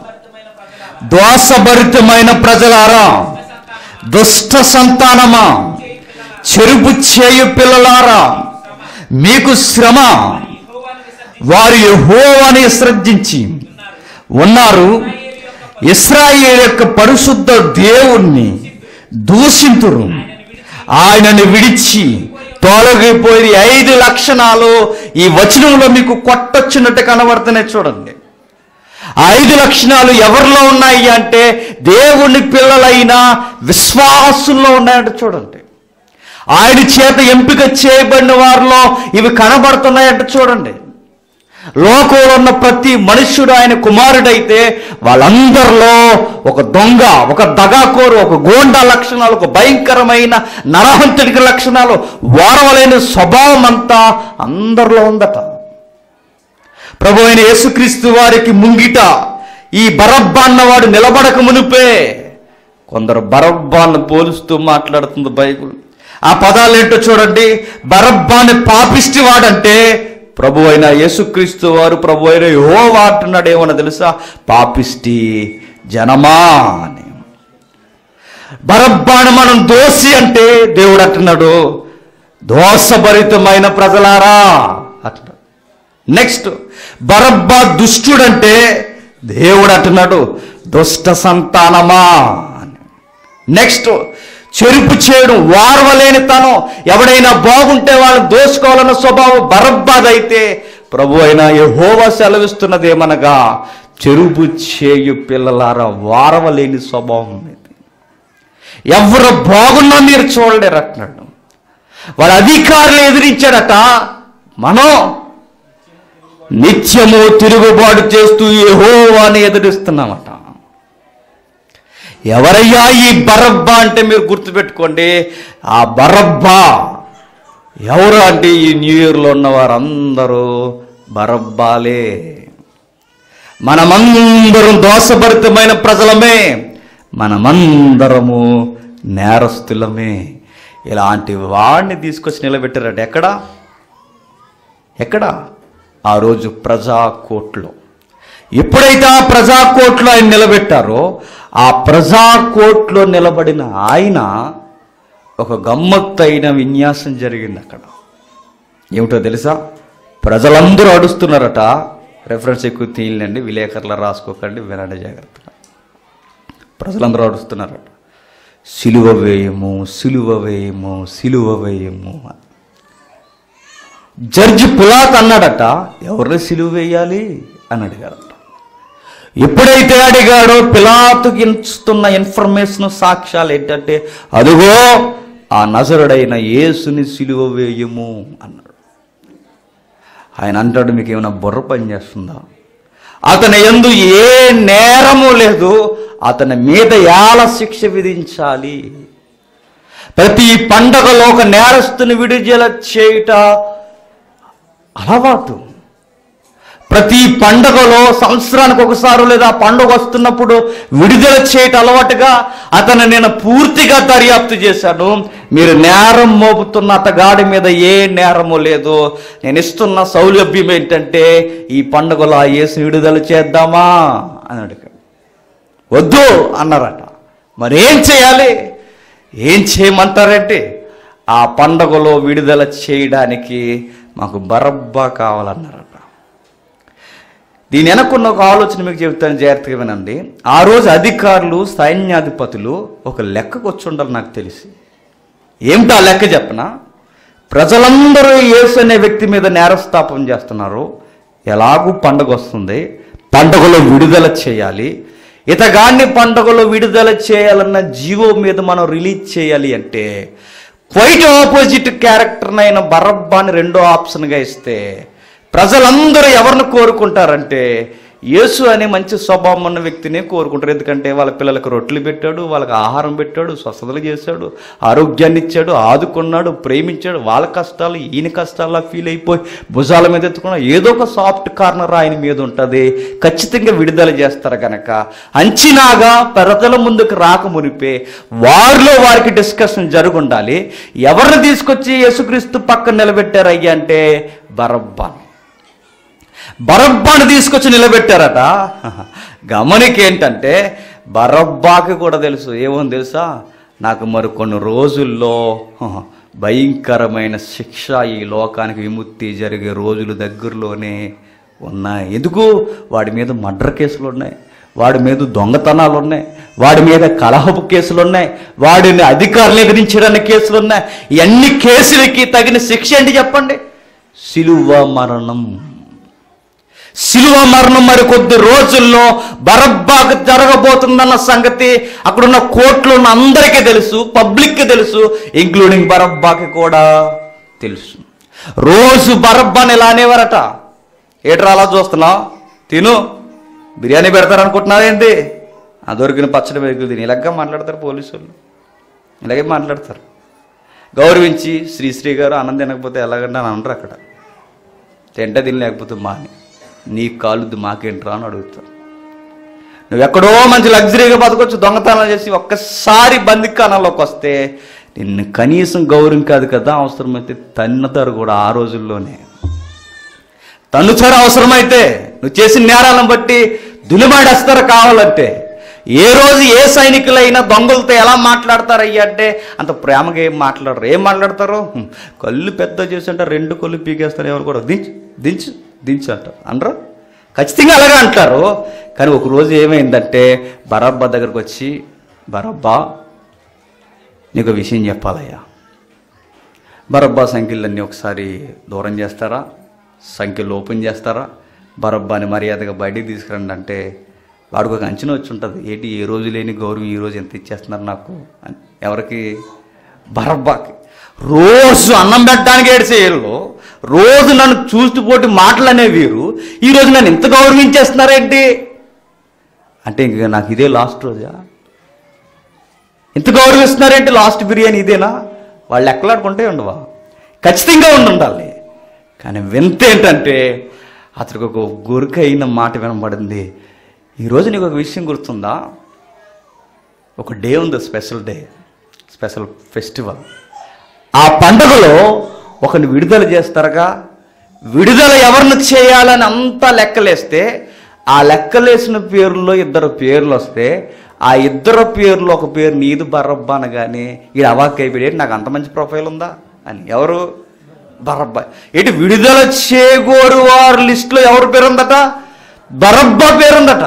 Speaker 1: దోషభరితమైన ప్రజలారా దుష్ట సంతానమా చెరుపు చేయు పిల్లలారా మీకు శ్రమ వారు యెహోవాని శ్రద్ధించి ఉన్నారు ఇస్రాయేల్ యొక్క పరిశుద్ధ దేవుణ్ణి దూషింతురు ఆయనని విడిచి తొలగిపోయి ఐదు లక్షణాలు ఈ వచనంలో మీకు కొట్టొచ్చినట్టు కనబడుతున్నాయి చూడండి ఆ ఐదు లక్షణాలు ఎవరిలో ఉన్నాయి అంటే దేవుని పిల్లలైన విశ్వాసుల్లో ఉన్నాయంటే చూడండి ఆయన చేత ఎంపిక చేయబడిన వారిలో ఇవి కనబడుతున్నాయంటే చూడండి లోకంలో ఉన్న ప్రతి మనుష్యుడు ఆయన కుమారుడైతే వాళ్ళందరిలో ఒక దొంగ ఒక దగాకోరు ఒక గోండా లక్షణాలు ఒక భయంకరమైన నరహంతుడికి లక్షణాలు వారవలేని స్వభావం అంతా అందరిలో ఉందట ప్రభు అయిన యేసుక్రీస్తు వారికి ముంగిట ఈ బరబ్బా అన్నవాడు నిలబడక మునిపే కొందరు బరబ్బాన్ని పోలుస్తూ మాట్లాడుతుంది బైబుల్ ఆ పదాలు ఏంటో చూడండి బరబ్బాని పాపిష్టి వాడంటే ప్రభు అయిన యేసుక్రీస్తు వారు ప్రభు అయిన యో అంటున్నాడేమో తెలుసా పాపిష్టి జనమా అని బరబ్బాను మనం దోషి అంటే దేవుడు అంటున్నాడు దోషభరితమైన ప్రజలారా అంటున్నాడు నెక్స్ట్ బరబ్బా దుష్టుడంటే దేవుడు అంటున్నాడు దుష్ట సంతానమా అని నెక్స్ట్ చెరుపు చేయడం వారవలేని తనం ఎవడైనా బాగుంటే వాళ్ళని దోసుకోవాలన్న స్వభావం బరబ్బాదైతే ప్రభు అయిన యెహోవా సెలవిస్తున్నదేమనగా చెరుపు చేయు పిల్లలారా వారవలేని స్వభావం ఇది ఎవరు బాగున్నా మీరు చూడలేరు అంటున్నాడు వాళ్ళ అధికారులు ఎదిరించాడట మనం నిత్యము తిరుగుబాటు చేస్తూ యెహోవాని ఎదురిస్తున్నామట ఎవరయ్యా ఈ బరబ్బా అంటే మీరు గుర్తుపెట్టుకోండి ఆ బరబ్బా ఎవరు అంటే ఈ న్యూ ఇయర్లో ఉన్న వారందరూ బరబ్బాలే మనమందరం దోషభరితమైన ప్రజలమే మనమందరము నేరస్తులమే ఇలాంటి వాడిని తీసుకొచ్చి నిలబెట్టారట ఎక్కడ ఎక్కడ ఆ రోజు ప్రజా కోర్టులో ఎప్పుడైతే ఆ ప్రజా కోర్టులో ఆయన నిలబెట్టారో ఆ ప్రజా కోర్టులో నిలబడిన ఆయన ఒక గమ్మత్తైన విన్యాసం జరిగింది అక్కడ ఏమిటో తెలుసా ప్రజలందరూ అడుస్తున్నారట రెఫరెన్స్ ఎక్కువ తీయలేండి విలేకరులు రాసుకోకండి వినండి జాగ్రత్తగా ప్రజలందరూ అడుస్తున్నారట సిలువ వేయము సిలువ వేయము సిలువ వేయము అని. జడ్జి పులాత్ అన్నాడట ఎవరిని సిలువ వేయాలి అని అడిగాడట ఎప్పుడైతే అడిగాడో పిలాతుకి ఇస్తున్న ఇన్ఫర్మేషన్ సాక్ష్యాలు ఏంటంటే అదిగో ఆ నజరుడైన యేసుని సిలువ వేయము అన్నాడు ఆయన అంటాడు మీకు ఏమైనా బుర్ర పని చేస్తుందా అతని ఎందు ఏ నేరము లేదు అతని మీద యాల శిక్ష విధించాలి ప్రతి పండగలో ఒక నేరస్తుని విడుదల చేయుట అలవాటు ప్రతి పండగలో సంవత్సరానికి ఒకసారి లేదా పండుగ వస్తున్నప్పుడు విడుదల చేయటం అలవాటుగా అతను నేను పూర్తిగా దర్యాప్తు చేశాను మీరు నేరం మోపుతున్న అతగాడి మీద ఏ నేరము లేదు నేను ఇస్తున్న సౌలభ్యం ఏంటంటే ఈ పండుగలో ఆ యేసు విడుదల చేద్దామా అని అడిగాడు వద్దు అన్నారట మరి ఏం చేయాలి ఏం చేయమంటారంటే ఆ పండగలో విడుదల చేయడానికి మాకు బరబ్బా కావాలన్నారట దీని వెనక్కున్న ఒక ఆలోచన మీకు చెబుతాను జాగ్రత్తగా వినండి ఆ రోజు అధికారులు సైన్యాధిపతులు ఒక లెక్కకు వచ్చి ఉండాలి నాకు తెలిసి ఏమిటా లెక్క చెప్పనా ప్రజలందరూ యేసు అనే వ్యక్తి మీద నేరస్థాపన చేస్తున్నారు ఎలాగూ పండగ వస్తుంది పండగలో విడుదల చేయాలి ఇతగాన్ని పండగలో విడుదల చేయాలన్న జీవో మీద మనం రిలీజ్ చేయాలి అంటే క్వైట్ ఆపోజిట్ క్యారెక్టర్నైన బరబ్బాని రెండో ఆప్షన్గా ఇస్తే ప్రజలందరూ ఎవరిని కోరుకుంటారంటే యేసు అనే మంచి స్వభావం ఉన్న వ్యక్తినే కోరుకుంటారు ఎందుకంటే వాళ్ళ పిల్లలకు రొట్టెలు పెట్టాడు వాళ్ళకి ఆహారం పెట్టాడు స్వస్థతలు చేశాడు ఆరోగ్యాన్ని ఇచ్చాడు ఆదుకున్నాడు ప్రేమించాడు వాళ్ళ కష్టాలు ఈయన కష్టాల్లో ఫీల్ అయిపోయి భుజాల మీద ఎత్తుకున్నాడు ఏదో ఒక సాఫ్ట్ కార్నర్ ఆయన మీద ఉంటుంది ఖచ్చితంగా విడుదల చేస్తారు కనుక అంచినాగా ప్రజల ముందుకు రాక మునిపే వారిలో వారికి డిస్కషన్ జరుగుండాలి ఎవరిని తీసుకొచ్చి యేసుక్రీస్తు పక్కన నిలబెట్టారు అయ్యా అంటే బరబ్బాన్ బరబ్బాను తీసుకొచ్చి నిలబెట్టారట గమనిక ఏంటంటే బరబ్బాకి కూడా తెలుసు ఏమని తెలుసా నాకు మరి కొన్ని రోజుల్లో హ, భయంకరమైన శిక్ష ఈ లోకానికి విముక్తి జరిగే రోజులు దగ్గరలోనే ఉన్నాయి ఎందుకు వాడి మీద మర్డర్ కేసులు ఉన్నాయి వాడి మీద దొంగతనాలు ఉన్నాయి వాడి మీద కలహపు కేసులు ఉన్నాయి వాడిని అధికారులు ఎదిరించడానికి కేసులు ఉన్నాయి ఇవన్నీ కేసులకి తగిన శిక్ష ఏంటి చెప్పండి సిలువ మరణం శిలువ మరణం మరి కొద్ది రోజుల్లో బరబ్బాకు జరగబోతుందన్న సంగతి అక్కడున్న కోర్టులో ఉన్న అందరికీ తెలుసు పబ్లిక్కి తెలుసు ఇంక్లూడింగ్ బరబ్బాకి కూడా తెలుసు రోజు బరబ్బాని ఇలా అనేవారట ఏట్రా అలా చూస్తున్నావు తిను బిర్యానీ పెడతారనుకుంటున్నావు ఏంటి ఆ దొరికిన పచ్చడి వెగులు తిని ఇలాగే మాట్లాడతారు పోలీసు వాళ్ళు ఇలాగే మాట్లాడతారు గౌరవించి శ్రీశ్రీ గారు ఆనందం తినకపోతే ఎలాగంటే అని అనరు అక్కడ తింటే తిని లేకపోతే మాని నీ కాలుద్ది మాకేంట్రా అని అడుగుతారు నువ్వు ఎక్కడో మంచి లగ్జరీగా బతకొచ్చు దొంగతనాలు చేసి ఒక్కసారి బందికానాల్లోకి వస్తే నిన్ను కనీసం గౌరవం కాదు కదా అవసరమైతే తన్నుతారు కూడా ఆ రోజుల్లోనే తన్నుతారు అవసరమైతే నువ్వు చేసిన నేరాలను బట్టి దులిమాడేస్తారు కావాలంటే ఏ రోజు ఏ సైనికులైనా దొంగలతో ఎలా మాట్లాడతారయ్యా అంటే అంత ప్రేమగా ఏం మాట్లాడరు ఏం మాట్లాడతారు హ్మ్, కళ్ళు పెద్ద చేసి అంటే రెండు కళ్ళు పీకేస్తారు ఎవరు కూడా దించు దించు దించు అంటారు అనరు ఖచ్చితంగా అలాగే అంటారు కానీ ఒక రోజు ఏమైందంటే బరబ్బా దగ్గరకు వచ్చి బరబ్బా నీకు ఒక విషయం చెప్పాలయ్యా బరబ్బా సంఖ్యలన్నీ ఒకసారి దూరం చేస్తారా సంఖ్యలు ఓపెన్ చేస్తారా బరబ్బాని మర్యాదగా బయటికి తీసుకురండి అంటే వాడికి ఒక అంచనా వచ్చి ఉంటుంది ఏంటి ఏ రోజు లేని గౌరవం ఈ రోజు ఎంత ఇచ్చేస్తున్నారు నాకు అని ఎవరికి బరబ్బాకి రోజు అన్నం పెట్టడానికి ఏడిసే వీళ్ళు రోజు నన్ను చూస్తూ పోటీ మాటలు అనే వీరు ఈ రోజు నన్ను ఎంత గౌరవించేస్తున్నారేంటి అంటే ఇంక నాకు ఇదే లాస్ట్ రోజా ఎంత గౌరవిస్తున్నారేంటి లాస్ట్ బిర్యానీ ఇదేనా వాళ్ళు ఎక్కలాడుకుంటే ఉండవా ఖచ్చితంగా ఉండి ఉండాలి కానీ వింత ఏంటంటే అతనికి ఒక గురిక అయిన మాట వినబడింది ఈరోజు నీకు ఒక విషయం గుర్తుందా ఒక డే ఉంది స్పెషల్ డే స్పెషల్ ఫెస్టివల్ ఆ పండుగలో ఒకరిని విడుదల చేస్తారుగా విడుదల ఎవరిని చేయాలని అంతా లెక్కలేస్తే ఆ లెక్కలేసిన పేర్లో ఇద్దరు పేర్లు వస్తే ఆ ఇద్దరు పేర్లు ఒక పేరు నీదు బర్రబ్బా అనగానే ఈ అవాక్ అయిపోయాడు నాకు అంత మంచి ప్రొఫైల్ ఉందా అని ఎవరు బరబ్బా ఏంటి విడుదల చేగోరు వారి లిస్టులో ఎవరి పేరు ఉందట బరబ్బా పేరుందట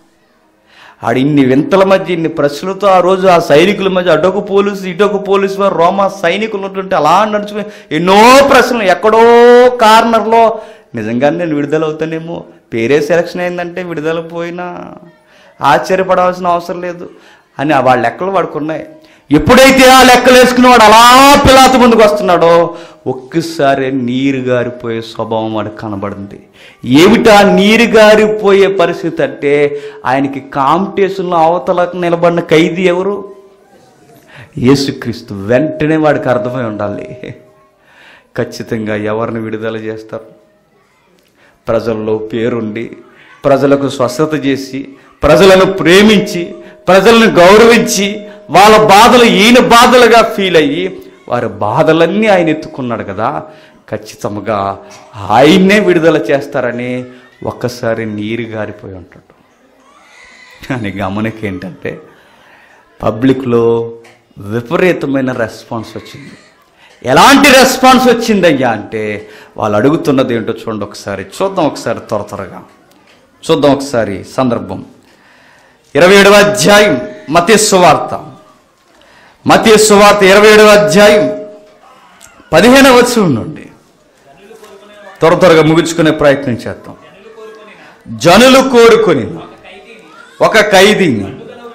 Speaker 1: ఆడు ఇన్ని వింతల మధ్య ఇన్ని ప్రశ్నలతో ఆ రోజు ఆ సైనికుల మధ్య అటొక పోలీసు ఇటొక పోలీసు వారు రోమా సైనికులు ఉన్నటువంటి అలా నడుచుకుని ఎన్నో ప్రశ్నలు ఎక్కడో కార్నర్లో నిజంగానే నేను విడుదల అవుతానేమో పేరే సెలక్షన్ అయిందంటే విడుదల పోయినా ఆశ్చర్యపడాల్సిన అవసరం లేదు అని ఆ వాళ్ళ లెక్కలు వాడుకున్నాయి ఎప్పుడైతే ఆ లెక్కలు వేసుకుని వాడు అలా పిలాత ముందుకు వస్తున్నాడో ఒక్కసారి నీరు గారిపోయే స్వభావం వాడికి కనబడింది ఏమిటా నీరు గారిపోయే పరిస్థితి అంటే ఆయనకి కాంపిటీషన్లో అవతలకు నిలబడిన ఖైదీ ఎవరు యేసుక్రీస్తు వెంటనే వాడికి అర్థమై ఉండాలి ఖచ్చితంగా ఎవరిని విడుదల చేస్తారు ప్రజల్లో పేరుండి ప్రజలకు స్వస్థత చేసి ప్రజలను ప్రేమించి ప్రజలను గౌరవించి వాళ్ళ బాధలు ఈయన బాధలుగా ఫీల్ అయ్యి వారి బాధలన్నీ ఆయన ఎత్తుకున్నాడు కదా ఖచ్చితంగా ఆయన్నే విడుదల చేస్తారని ఒక్కసారి నీరు గారిపోయి ఉంటాడు కానీ గమనిక ఏంటంటే పబ్లిక్లో విపరీతమైన రెస్పాన్స్ వచ్చింది ఎలాంటి రెస్పాన్స్ వచ్చిందయ్యా అంటే వాళ్ళు అడుగుతున్నది ఏంటో చూడండి ఒకసారి చూద్దాం ఒకసారి త్వర త్వరగా చూద్దాం ఒకసారి సందర్భం ఇరవై ఏడవ అధ్యాయం మతీ సువార్త మతీ సువార్త ఇరవై ఏడవ అధ్యాయం పదిహేనవ వచనం నుండి త్వర త్వరగా ముగించుకునే ప్రయత్నం చేద్దాం జనులు కోరుకొని ఒక ఖైదీని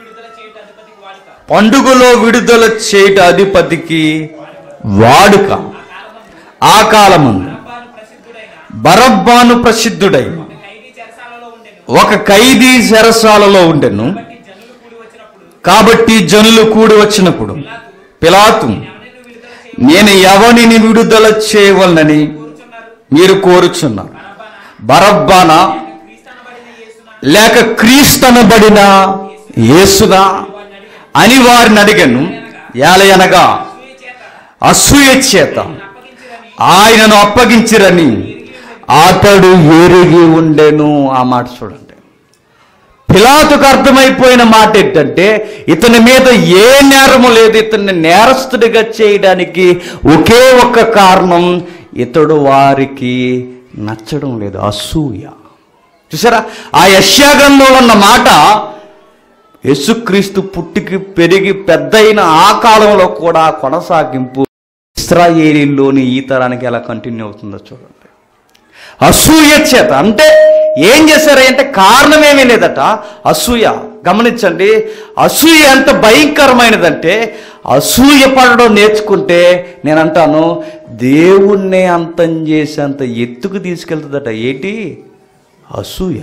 Speaker 2: పండుగను విడుదల చేయుట అధిపతికి వాడుక
Speaker 1: పండుగలో విడుదల చేయట అధిపతికి వాడుక ఆ కాలమందు
Speaker 2: బరబ్బాను
Speaker 1: బరబ్బాను
Speaker 2: ప్రసిద్ధుడైన
Speaker 1: ప్రసిద్ధుడై
Speaker 2: ఖైదీ చెరసాలలో ఉండెను
Speaker 1: ఒక ఖైదీ చెరసాలలో ఉండెను
Speaker 2: కాబట్టి జనులు కూడి వచ్చినప్పుడు
Speaker 1: కాబట్టి జనులు కూడి వచ్చినప్పుడు పిలాతు
Speaker 2: ఎవరిని విడుదల
Speaker 1: నేను ఎవరిని విడుదల
Speaker 2: చేయ
Speaker 1: చేయవలనని
Speaker 2: కోరుచున్నారు
Speaker 1: మీరు కోరుచున్నారు బరబ్బానా
Speaker 2: క్రీస్తనబడిన యేసున
Speaker 1: లేక క్రీస్తనబడిన యేసుదా అని వారిని అడిగాను ఏలయనగా
Speaker 2: అసూయ చేత
Speaker 1: అసూయ చేత
Speaker 2: అప్పగించిరని
Speaker 1: ఆయనను అప్పగించిరని అతడు ఎరిగి ఉండెను ఆ మాట చూడండి పిలాతుకు అర్థమైపోయిన మాట ఏంటంటే ఇతని మీద ఏ నేరము లేదు ఇతన్ని నేరస్తుడిగా చేయడానికి ఒకే ఒక్క కారణం ఇతడు వారికి నచ్చడం లేదు అసూయ చూసారా ఆ యశ్యాగ్రంథంలో ఉన్న మాట యేసుక్రీస్తు పుట్టికి పెరిగి పెద్దయిన ఆ కాలంలో కూడా కొనసాగింపు ఇస్రాయేలీలోని ఈ తరానికి ఎలా కంటిన్యూ అవుతుందో చూడండి అసూయ చేత అంటే ఏం చేశారంటే కారణం ఏమీ లేదట అసూయ గమనించండి అసూయ ఎంత భయంకరమైనదంటే అసూయ పడడం నేర్చుకుంటే నేను అంటాను దేవుణ్ణే అంతం చేసేంత ఎత్తుకు తీసుకెళ్తుందట ఏంటి అసూయ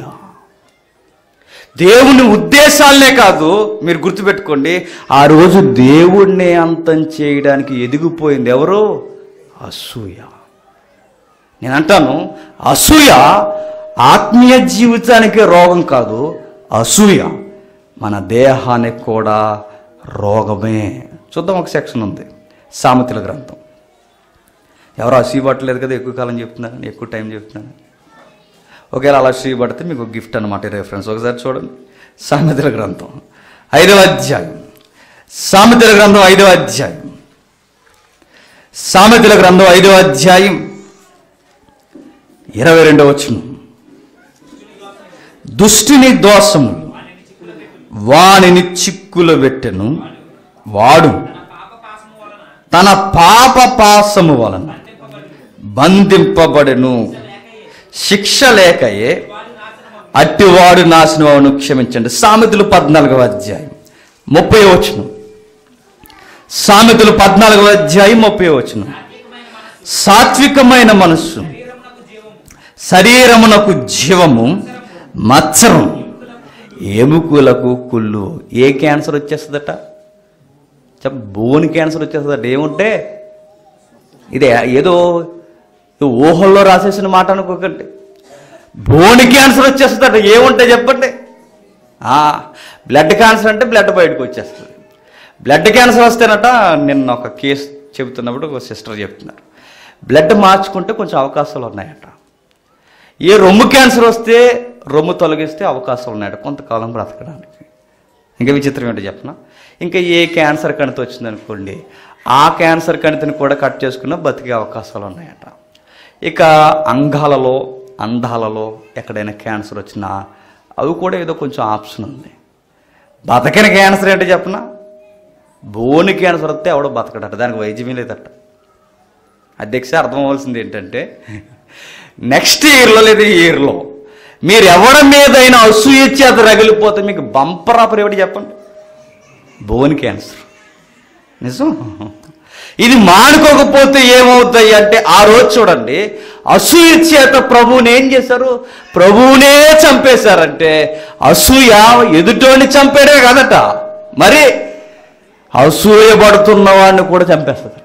Speaker 1: దేవుని ఉద్దేశాలనే కాదు మీరు గుర్తుపెట్టుకోండి ఆ రోజు దేవుణ్ణే అంతం చేయడానికి ఎదిగిపోయింది ఎవరు అసూయ నేను అంటాను అసూయ ఆత్మీయ జీవితానికి రోగం కాదు అసూయ మన దేహానికి కూడా రోగమే చూద్దాం ఒక సెక్షన్ ఉంది సామెతల గ్రంథం ఎవరు అసూయ పట్టలేదు కదా ఎక్కువ కాలం చెప్తున్నాను ఎక్కువ టైం చెప్తున్నాను ఒకవేళ అలా అసూయ పడితే మీకు గిఫ్ట్ అనమాట రెఫరెన్స్ ఒకసారి చూడండి సామెతల గ్రంథం ఐదవ అధ్యాయం సామెతల గ్రంథం ఐదవ అధ్యాయం సామెతల గ్రంథం ఐదవ అధ్యాయం ఇరవై రెండవ వచ్చును దుష్టిని దోషము వానిని చిక్కులు పెట్టెను వాడు తన పాప పాసము వలన బంధింపబడెను శిక్ష లేకయే అట్టివాడు నాశనం అవును క్షమించండి సామెతలు పద్నాలుగవ అధ్యాయం ముప్పై వచ్చును సామెతలు పద్నాలుగవ అధ్యాయం ముప్పై వచ్చును సాత్వికమైన మనస్సు శరీరమునకు జీవము మత్సరం ఎముకలకు కుళ్ళు ఏ క్యాన్సర్ వచ్చేస్తుందట చెప్ప బోన్ క్యాన్సర్ వచ్చేస్తుందట ఏముంటే ఇదే ఏదో ఇది ఊహల్లో రాసేసిన మాట అనుకోకండి బోన్ క్యాన్సర్ వచ్చేస్తుందట ఏముంటే చెప్పండి ఆ, బ్లడ్ క్యాన్సర్ అంటే బ్లడ్ బయటకు వచ్చేస్తుంది బ్లడ్ క్యాన్సర్ వస్తేనట నిన్న ఒక కేసు చెబుతున్నప్పుడు ఒక సిస్టర్ చెప్తున్నారు బ్లడ్ మార్చుకుంటే కొంచెం అవకాశాలు ఉన్నాయట ఏ రొమ్ము క్యాన్సర్ వస్తే రొమ్ము తొలగిస్తే అవకాశాలు ఉన్నాయట కొంతకాలం బ్రతకడానికి ఇంకా విచిత్రం ఏంటో చెప్పనా ఇంకా ఏ క్యాన్సర్ కణితి వచ్చిందనుకోండి ఆ క్యాన్సర్ కణితిని కూడా కట్ చేసుకున్న బతికే అవకాశాలు ఉన్నాయట ఇక అంగాలలో అండాలలో ఎక్కడైనా క్యాన్సర్ వచ్చినా అవి కూడా ఏదో కొంచెం ఆప్షన్ ఉంది బతకని క్యాన్సర్ ఏంటో చెప్పనా బోని క్యాన్సర్ వస్తే ఎవడో బతకడట దానికి వైద్యమే లేదట అధ్యక్ష అర్థం అవ్వాల్సింది ఏంటంటే నెక్స్ట్ ఇయర్లో లేదా ఈ ఇయర్లో మీరు ఎవరి మీదైనా అసూయ చేత రగిలిపోతే మీకు బంపర్ ఆఫర్ ఏమిటి చెప్పండి బోన్ క్యాన్సర్ నిజం ఇది మానుకోకపోతే ఏమవుతాయి అంటే ఆ రోజు చూడండి అసూయ చేత ప్రభువుని ఏం చేశారు ప్రభువునే చంపేశారంటే అసూయ ఎదుటోని చంపేడే కదట మరి అసూయ పడుతున్న వాడిని కూడా చంపేస్తుందట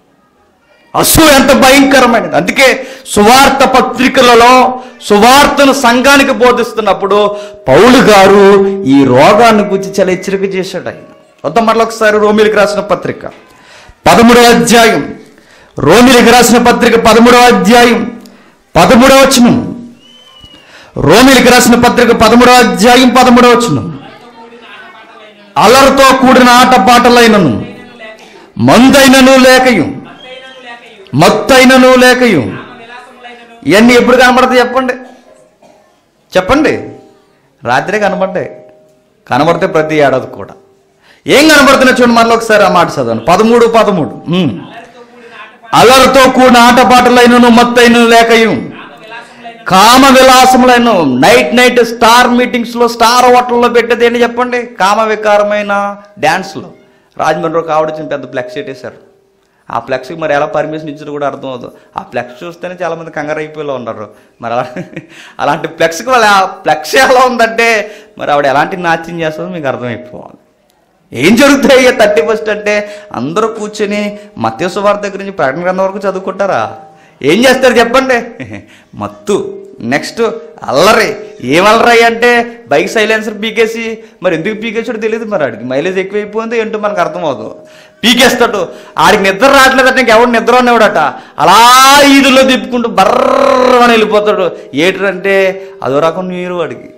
Speaker 1: అసూయ ఎంత భయంకరమైనది అందుకే సువార్త పత్రికలలో సువార్తను సంఘానికి బోధిస్తున్నప్పుడు పౌలు గారు ఈ రోగాన్ని గురించి చాలా హెచ్చరిక చేశాడు ఆయన వద్ద మరొకసారి రోమిలికి రాసిన పత్రిక పదమూడవ అధ్యాయం రోమిలికి రాసిన పత్రిక పదమూడవ అధ్యాయం పదమూడవ వచనం రోమిలికి రాసిన పత్రిక పదమూడవ అధ్యాయం పదమూడవ వచనం అలర్తో కూడిన ఆటపాటలైనను మందైనను లేకయు
Speaker 2: మత్తైనను లేకయు
Speaker 1: మత్తైనను లేకయు
Speaker 2: కామ విలాసములైనను
Speaker 1: ఇవన్నీ ఎప్పుడు కనబడతాయి చెప్పండి చెప్పండి రాత్రే కనబడ్డాయి కనబడితే ప్రతి ఏడాది కూడా ఏం కనబడుతున్నాయి చూడండి మళ్ళీ ఒకసారి ఆ మాట చదవండి పదమూడు పదమూడు ఉమ్.
Speaker 2: అల్లరితో కూడిన ఆటపాట
Speaker 1: అలరితో కూడిన ఆటపాటలైనను మత్తైనను లేకయు
Speaker 2: కామ
Speaker 1: కామ
Speaker 2: విలాసములైనను
Speaker 1: విలాసములైన నైట్ నైట్ స్టార్ మీటింగ్స్ లో స్టార్ హోటల్లో పెట్టేది ఏంటి చెప్పండి కామ వికారమైన డ్యాన్స్లో రాజమండ్రి ఒక ఆవిడ వచ్చిన పెద్ద ఫ్లెక్స్ పెట్టేశారు ఆ ఫ్లెక్స్కి మరి ఎలా పర్మిషన్ ఇచ్చారో కూడా అర్థం అవుతుంది ఆ ఫ్లెక్స్ చూస్తేనే చాలా మంది కంగారు అయిపోయేలా ఉన్నారు మరి అలా అలాంటి ఫ్లెక్స్కి వాళ్ళ ఆ ఫ్లెక్స్ ఎలా ఉందంటే మరి ఆవిడ ఎలాంటి నాట్యం చేస్తుందో మీకు అర్థమైపోవాలి ఏం జరుగుతాయి థర్టీ ఫస్ట్ అంటే అందరూ కూర్చొని మత్స్య వారి దగ్గర నుంచి ప్రకటన గ్రంథం వరకు చదువుకుంటారా ఏం చేస్తారు చెప్పండి మత్తు నెక్స్ట్ అల్లరి ఏం అల్లరి అంటే బైక్ సైలెన్సర్ పీకేసి మరి ఎందుకు పీకేసాడో తెలియదు మరి ఆడికి మైలేజ్ ఎక్కువైపోయిందో ఏంటో మనకు అర్థమవుతుంది పీకేస్తాడు ఆడికి నిద్ర రావట్లేదట ఇంకెవడు నిద్ర అనేవాడట అలా ఈదులో తిప్పుకుంటూ బర్రమని వెళ్ళిపోతాడు ఏంటంటే అదో రకం నీరు వాడికి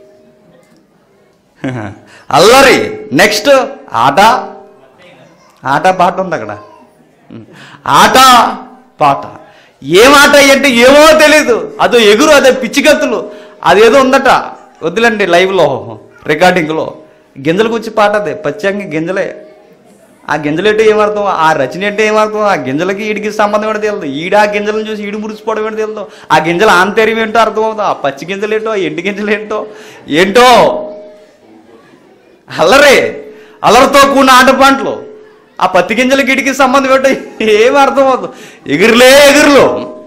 Speaker 1: అల్లరి నెక్స్ట్ ఆట ఆట పాట ఉంది అక్కడ ఆట పాట ఏం ఆట అంటే ఏమో తెలీదు అదో ఎగురు అదే పిచ్చిగత్తులు అదేదో ఉందట వద్దులండి లైవ్లో రికార్డింగ్లో గింజలకు వచ్చి పాట అదే పచ్చంగి గింజలే ఆ గింజలు ఏంటో ఏమర్థం ఆ రచన ఏంటో ఏమర్థం ఆ గింజలకి ఈడికి సంబంధం ఏంటో తెలియదు ఈడ ఆ గింజలను చూసి ఈడు మురిసిపోవడం ఏంటో తెలియదు ఆ గింజల ఆంతర్యం ఏంటో అర్థం అవుతుంది ఆ పచ్చి గింజలు ఏంటో ఆ ఎండి గింజలు ఏంటో ఏంటో అల్లరే అల్లరితో కూడిన ఆట పంటలు ఆ పత్తి గింజల గిడికి సంబంధం ఏంటో ఏం అర్థం అవుతుంది ఎగురులే ఎగురులు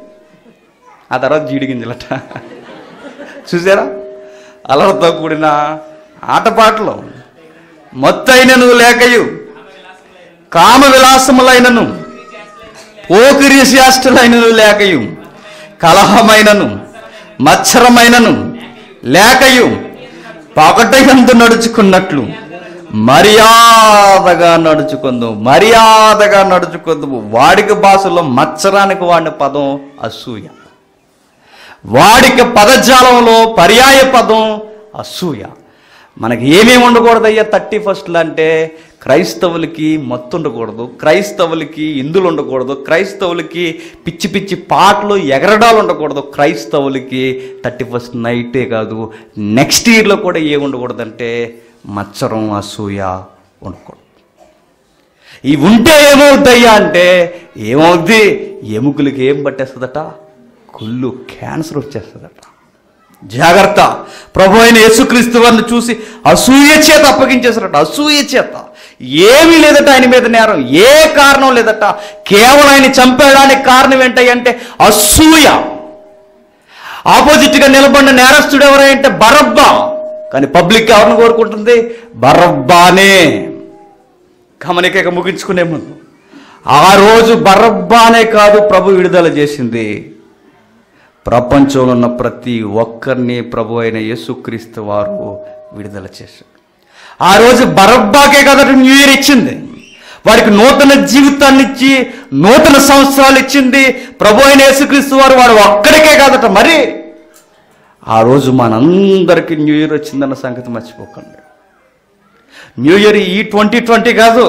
Speaker 1: ఆ తర్వాత జీడి గింజలట చూసారా అల్లరితో కూడిన ఆటపాటలు మొత్తైనను లేకయు కామ విలాసములైనను పోకిరి శాస్త్రులైనను లేకయు కలహమైనను మత్సరమైనను లేకయు పగటయందు నడుచుకున్నట్లు మర్యాదగా నడుచుకుందు మర్యాదగా నడుచుకుందు వాడిక భాషలో మత్సరానికి వాడిన పదం అసూయ వాడిక పదజాలంలో పర్యాయ పదం అసూయ మనకి ఏమేమి ఉండకూడదయ్యా థర్టీ ఫస్ట్లు అంటే క్రైస్తవులకి మత్తు ఉండకూడదు క్రైస్తవులకి ఇందులు ఉండకూడదు క్రైస్తవులకి పిచ్చి పిచ్చి పాటలు ఎగరడాలు ఉండకూడదు క్రైస్తవులకి థర్టీ ఫస్ట్ నైటే కాదు నెక్స్ట్ ఇయర్లో కూడా ఏ ఉండకూడదంటే మచ్చరం అసూయ ఉండకూడదు ఇవి ఉంటే ఏమవుతాయ్యా అంటే ఏమవుద్ది ఎముకలకి ఏం పట్టేస్తుందట కుళ్ళు క్యాన్సర్ వచ్చేస్తుందట జాగ్రత్త ప్రభు అయిన యేసుక్రీస్తు వారిని చూసి అసూయ చేత అప్పగించేశారట అసూయ చేత ఏమీ లేదట ఆయన మీద నేరం ఏ కారణం లేదట కేవలం ఆయన చంపేయడానికి కారణం ఏంటంటే అసూయ ఆపోజిట్ గా నిలబడిన నేరస్తుడు ఎవరంటే బరబ్బా కానీ పబ్లిక్ ఎవరిని కోరుకుంటుంది బరబ్బానే గమనిక ముగించుకునే ముందు ఆ రోజు బరబ్బానే కాదు ప్రభు విడుదల చేసింది ప్రపంచంలో ఉన్న ప్రతి ఒక్కరిని ప్రభు అయిన యేసుక్రీస్తు వారు విడుదల చేశారు ఆ రోజు బరబ్బాకే కదట న్యూ ఇయర్ ఇచ్చింది వారికి నూతన జీవితాన్ని ఇచ్చి నూతన సంవత్సరాలు ఇచ్చింది ప్రభు అయిన యేసుక్రీస్తు వారు వాడు ఒక్కడికే కాదట మరి ఆ రోజు మనందరికీ న్యూ ఇయర్ వచ్చిందన్న సంగతి మర్చిపోకండి న్యూ ఇయర్ ఈ ట్వంటీ ట్వంటీ కాదు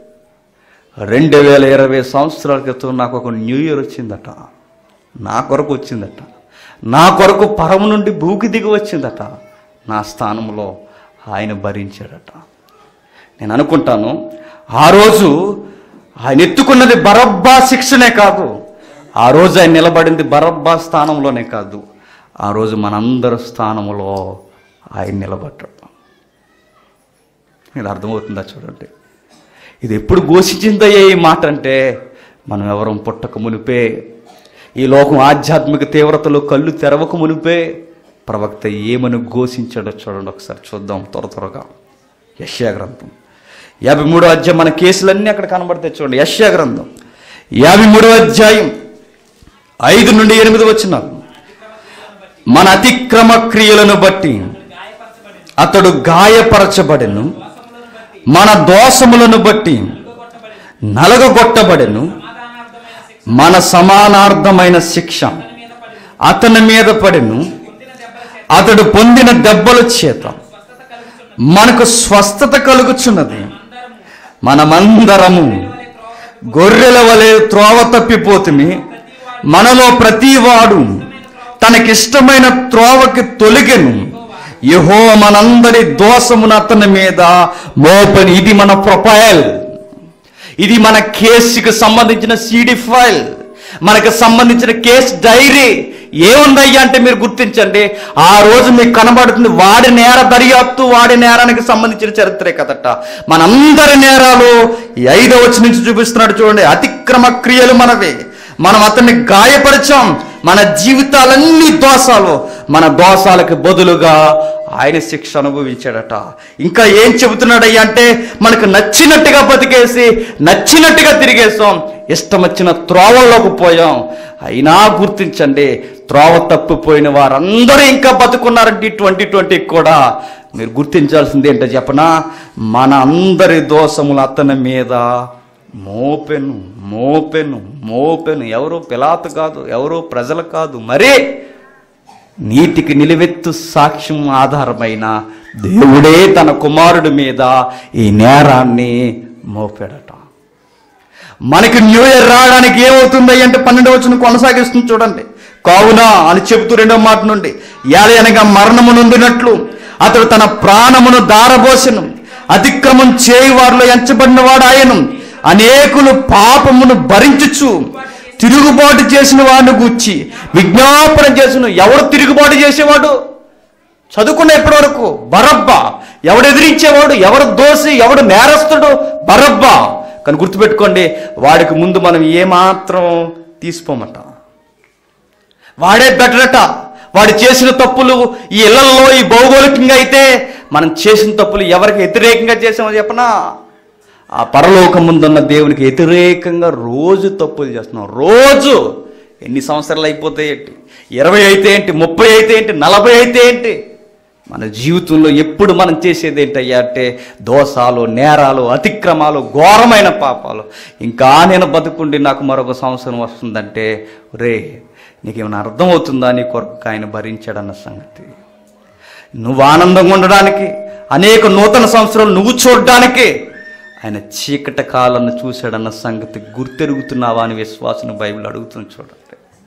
Speaker 1: రెండు వేల ఇరవై సంవత్సరాల క్రితం నాకు ఒక న్యూ ఇయర్ వచ్చిందట నా కొరకు వచ్చిందట నా కొరకు పరమ నుండి భూకి దిగి వచ్చిందట నా స్థానంలో ఆయన భరించాడట నేను అనుకుంటాను ఆ రోజు ఆయన ఎత్తుకున్నది బరబ్బా శిక్షనే కాదు ఆ రోజు ఆయన నిలబడింది బరబ్బా స్థానంలోనే కాదు ఆ రోజు మనందరి స్థానంలో ఆయన నిలబడ్డాడు ఇది అర్థమవుతుందా చూడండి ఇది ఎప్పుడు ఘోషించిందయ్యే ఈ మాట అంటే మనం ఎవరం పుట్టక మునిపే ఈ లోకం ఆధ్యాత్మిక తీవ్రతలో కళ్ళు తెరవక మునిపే ప్రవక్త ఏమని ఘోషించాడో చూడండి ఒకసారి చూద్దాం త్వర త్వరగా యశ్యా గ్రంథం యాభై మూడో అధ్యాయం మన కేసులన్నీ అక్కడ కనబడతాయి చూడండి యశ్యా గ్రంథం యాభై మూడో అధ్యాయం ఐదు నుండి ఎనిమిది వచ్చినారు మన అతిక్రమ క్రియలను బట్టి అతడు గాయపరచబడెను మన దోషములను బట్టి నలగగొట్టబడెను
Speaker 2: సమాధానార్థమైన శిక్ష
Speaker 1: మన సమానార్థమైన శిక్ష
Speaker 2: అతని మీద పడి
Speaker 1: అతని మీద పడెను
Speaker 2: పొందిన దెబ్బల చేత
Speaker 1: అతడు పొందిన దెబ్బల చేత
Speaker 2: స్వస్థత కలుగుతున్నది
Speaker 1: మనకు స్వస్థత కలుగుచున్నది
Speaker 2: అందరము
Speaker 1: మనమందరము
Speaker 2: వలె త్రోవ
Speaker 1: గొర్రెల వలె త్రోవ తప్పిపోతుమి మనలో ప్రతివాడు తనకిష్టమైన త్రోవకి తొలగెను యహో మనందరి దోషమును అతని మీద మోపని ఇది మన ప్రొఫైల్ ఇది మన కేసుకి సంబంధించిన సిడి ఫైల్ మనకు సంబంధించిన కేసు డైరీ ఏముందయ్యా అంటే మీరు గుర్తించండి ఆ రోజు మీకు కనబడుతుంది వాడి నేర దర్యాప్తు వాడి నేరానికి సంబంధించిన చరిత్రే కదట మనందరి నేరాలు ఈ ఐదో వచ్చి నుంచి చూపిస్తున్నాడు చూడండి అతిక్రమ క్రియలు మనవి మనం అతన్ని గాయపరిచాం మన జీవితాలన్నీ దోషాలు మన దోషాలకు బదులుగా ఆయన శిక్ష అనుభవించాడట ఇంకా ఏం చెబుతున్నాడయ్యా అంటే మనకు నచ్చినట్టుగా బతికేసి నచ్చినట్టుగా తిరిగేసాం ఇష్టం వచ్చిన త్రోవల్లోకి పోయాం అయినా గుర్తించండి త్రోవ తప్పిపోయిన వారందరూ ఇంకా బతుకున్నారంటే ట్వంటీ ట్వంటీ కూడా మీరు గుర్తించాల్సింది ఏంటో చెప్పనా మన అందరి దోషములు అతని మీద మోపెను మోపెను మోపెను ఎవరో పిలాతు కాదు ఎవరో ప్రజలు కాదు మరే నీతికి నిలువెత్తు సాక్ష్యం ఆధారమైన దేవుడే తన కుమారుడి మీద ఈ నేరాన్ని మోపాడట మనకి న్యూ ఇయర్ రావడానికి ఏమవుతుంది అంటే పన్నెండు వచ్చిన కొనసాగిస్తుంది చూడండి కావున అని చెబుతూ రెండో మాట నుండి ఏలయనగా మరణము నొందినట్లు అతడు తన ప్రాణమును దారబోసెను అతిక్రమం చేయి వారిలో ఎంచబడిన వాడు ఆయను అనేకులు పాపమును భరించుచు తిరుగుబాటు చేసిన వాడిని గూర్చి విజ్ఞాపన చేసిన ఎవరు తిరుగుబాటు చేసేవాడు చదువుకున్న ఎప్పటి వరకు బరబ్బా ఎవడు ఎదిరించేవాడు ఎవడు దోసి ఎవడు నేరస్తుడు బరబ్బా కానీ గుర్తుపెట్టుకోండి వాడికి ముందు మనం ఏమాత్రం తీసుకోమట వాడే బెటరట వాడు చేసిన తప్పులు ఈ ఇళ్లలో ఈ భౌగోళికంగా అయితే మనం చేసిన తప్పులు ఎవరికి వ్యతిరేకంగా చేసామో చెప్పనా ఆ పరలోకం ముందున్న దేవునికి వ్యతిరేకంగా రోజు తప్పులు చేస్తున్నాం రోజు ఎన్ని సంవత్సరాలు అయిపోతాయి ఏంటి ఇరవై అయితే ఏంటి ముప్పై అయితే ఏంటి నలభై అయితే ఏంటి మన జీవితంలో ఎప్పుడు మనం చేసేది ఏంటయ్యా అంటే దోషాలు నేరాలు అతిక్రమాలు ఘోరమైన పాపాలు ఇంకా నేను బతుకుండి నాకు మరొక సంవత్సరం వస్తుందంటే రే నీకేమైనా అర్థమవుతుందా నీ కొరకు ఆయన భరించాడన్న సంగతి నువ్వు ఆనందంగా ఉండడానికి అనేక నూతన సంవత్సరాలు నువ్వు చూడడానికి ఆయన చీకట కాలను చూశాడన్న సంగతి గుర్తెరుగుతున్నావా అని విశ్వాసం బైబిల్ అడుగుతుంది చూడండి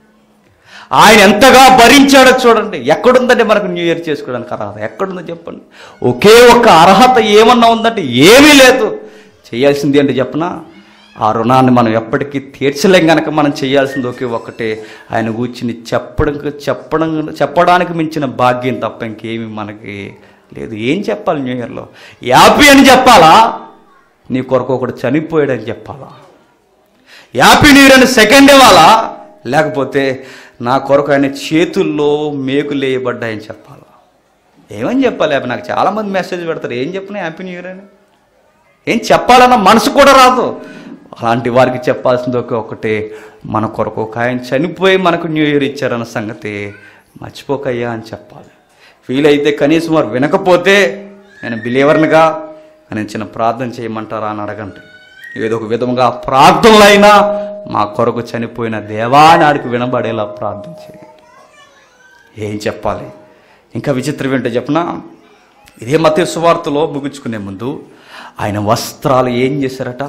Speaker 1: ఆయన ఎంతగా భరించాడో చూడండి ఎక్కడుందంటే మనకు న్యూ ఇయర్ చేసుకోవడానికి అర్హత ఎక్కడుందో చెప్పండి ఒకే ఒక్క అర్హత ఏమన్నా ఉందంటే ఏమీ లేదు చేయాల్సింది అంటే చెప్పనా ఆ రుణాన్ని మనం ఎప్పటికీ తీర్చలేం గనక మనం చేయాల్సింది ఒకే ఒక్కటే ఆయన కూర్చుని చెప్పడం చెప్పడం చెప్పడానికి మించిన భాగ్యం తప్ప ఇంకేమి మనకి లేదు ఏం చెప్పాలి న్యూ ఇయర్లో హ్యాపీ అని చెప్పాలా నీ కొరకు ఒకడు చనిపోయాడని చెప్పాలా హ్యాపీ న్యూ ఇయర్ అని సెకండ్ ఇవ్వాలా లేకపోతే నా కొరకు ఆయన చేతుల్లో మేకులు వేయబడ్డాయని చెప్పాలా ఏమని చెప్పాలి అవి నాకు చాలామంది మెసేజ్ పెడతారు ఏం చెప్పినా హ్యాపీ న్యూ ఇయర్ అని ఏం చెప్పాలన్న మనసు కూడా రాదు అలాంటి వారికి చెప్పాల్సింది ఒకే ఒకటే మన కొరకు ఒక ఆయన చనిపోయి మనకు న్యూ ఇయర్ ఇచ్చారన్న సంగతి మర్చిపోకయ్యా అని చెప్పాలి ఫీల్ అయితే కనీసం వారు వినకపోతే నేను బిలీవర్నిగా నేను చిన్న ప్రార్థన చేయమంటారా అని అడగండి ఏదో ఒక విధముగా ప్రార్థనలైనా మా కొరకు చనిపోయిన దేవాని ఆడికి వినబడేలా ప్రార్థన చేయండి ఏం చెప్పాలి ఇంకా విచిత్రం ఏంటో చెప్పనా ఇదే మత సువార్తలో ముగించుకునే ముందు ఆయన వస్త్రాలు ఏం చేశారట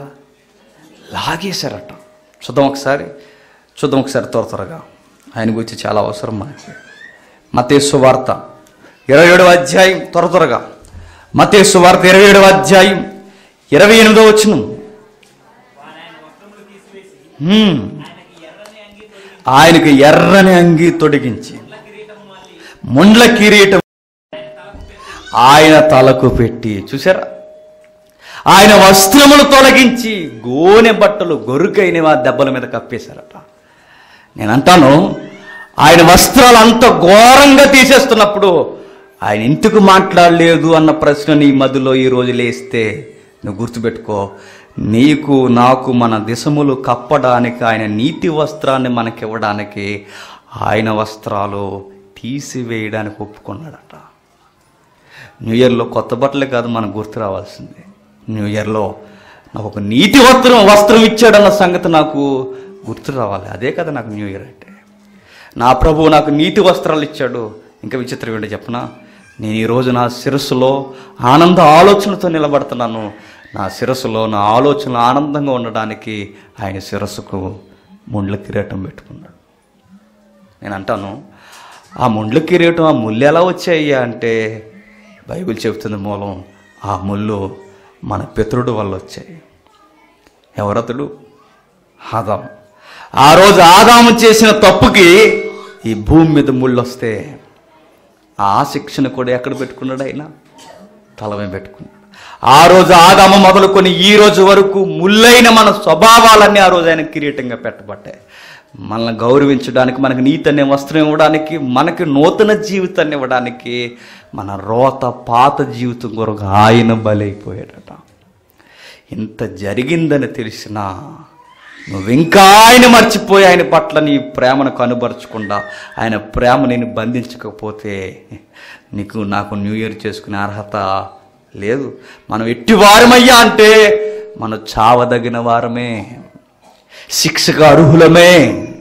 Speaker 1: లాగేశారట చూద్దాం ఒకసారి చూద్దాం ఒకసారి త్వర త్వరగా ఆయన గురించి చాలా అవసరం మనకి మతేసు వార్త ఇరవై ఏడవ అధ్యాయం త్వర త్వరగా మతేసు వార్త ఇరవై ఏడవ అధ్యాయం ఇరవై ఎనిమిదో వచ్చిన ఆయనకి ఎర్రని అంగి తొడిగించి ముండ్ల కిరీటం ఆయన తలకు పెట్టి చూసారా ఆయన వస్త్రములు తొలగించి గోనె బట్టలు గొరుకైన ఆ దెబ్బల మీద కప్పేశారట నేను అంటాను ఆయన వస్త్రాలు అంత ఘోరంగా తీసేస్తున్నప్పుడు ఆయన ఎందుకు మాట్లాడలేదు అన్న ప్రశ్న నీ మధ్యలో ఈ రోజు లేస్తే నువ్వు గుర్తుపెట్టుకో నీకు నాకు మన దిశములు కప్పడానికి ఆయన నీతి వస్త్రాన్ని మనకివ్వడానికి ఆయన వస్త్రాలు తీసివేయడానికి ఒప్పుకున్నాడట న్యూ ఇయర్లో కొత్త బట్టలే కాదు మనకు గుర్తు రావాల్సింది న్యూ ఇయర్లో నాకు ఒక నీతి వస్త్రం వస్త్రం ఇచ్చాడన్న సంగతి నాకు గుర్తు రావాలి అదే కదా నాకు న్యూ ఇయర్ అంటే నా ప్రభువు నాకు నీతి వస్త్రాలు ఇచ్చాడు ఇంకా విచిత్రం ఏంటో చెప్పనా నేను ఈరోజు నా శిరస్సులో ఆనంద ఆలోచనతో నిలబడుతున్నాను నా శిరస్సులో నా ఆలోచనలు ఆనందంగా ఉండడానికి ఆయన శిరస్సుకు ముండ్ల కిరీటం పెట్టుకున్నాడు నేను అంటాను ఆ ముండ్ల కిరీటం ఆ ముళ్ళు ఎలా వచ్చాయ్యా అంటే బైబిల్ చెబుతుంది మూలం ఆ ముళ్ళు మన పితరుడు వల్ల వచ్చాయి ఎవరతడు ఆదాము ఆ రోజు ఆదాము చేసిన తప్పుకి ఈ భూమి మీద ముళ్ళు వస్తే ఆ శిక్షణ కూడా ఎక్కడ పెట్టుకున్నాడు ఆయన తలమే పెట్టుకున్నాడు ఆ రోజు ఆదాము మొదలుకొని ఈ రోజు వరకు ముళ్ళైన మన స్వభావాలన్నీ ఆ రోజు ఆయన కిరీటంగా పెట్టబట్టాయి మనల్ని గౌరవించడానికి మనకు నీతి అనే వస్త్రం ఇవ్వడానికి మనకి నూతన జీవితాన్ని ఇవ్వడానికి మన రోత పాత జీవితం కొరకు ఆయన బలైపోయాడట ఇంత జరిగిందని తెలిసినా నువ్వు ఇంకా ఆయన మర్చిపోయి ఆయన పట్ల నీ ప్రేమను కనుబరచకుండా ఆయన ప్రేమ నేను బంధించకపోతే నీకు నాకు న్యూ ఇయర్ చేసుకునే అర్హత లేదు మనం ఎట్టి వారమయ్యా అంటే మనం చావదగిన వారమే శిక్షకు అర్హులమే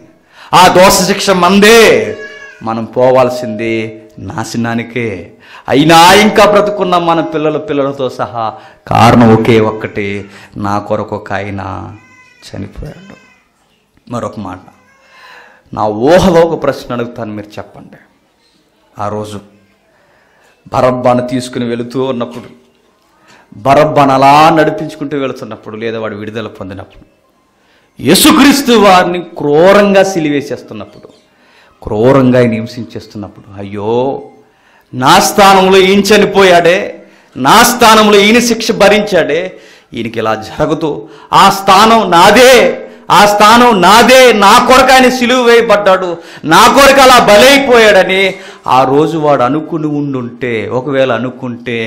Speaker 1: ఆ దోష శిక్ష మందే మనం పోవాల్సింది నాశనానికే అయినా ఇంకా బ్రతుకున్న మన పిల్లల పిల్లలతో సహా కారణం ఒకే ఒక్కటి నా కొరకు ఒక ఆయన చనిపోయాడు మరొక మాట నా ఊహలో ఒక ప్రశ్న అడుగుతాను మీరు చెప్పండి ఆ రోజు బరబ్బాను తీసుకుని వెళుతూ ఉన్నప్పుడు బరబ్బాను అలా నడిపించుకుంటూ వెళుతున్నప్పుడు లేదా వాడు విడుదల పొందినప్పుడు యేసుక్రీస్తు వారిని క్రూరంగా సిలివేసేస్తున్నప్పుడు క్రూరంగా ఆయన హింసించేస్తున్నప్పుడు అయ్యో నా స్థానంలో ఈయన చనిపోయాడే నా స్థానంలో ఈయన శిక్ష భరించాడే ఈయనకి ఇలా జరుగుతూ ఆ స్థానం నాదే ఆ స్థానం నాదే నా కొరకు ఆయన సిలువ వేయబడ్డాడు నా కొరకు అలా బలైపోయాడని ఆ రోజు వాడు అనుకుని ఉండుంటే ఒకవేళ అనుకుంటే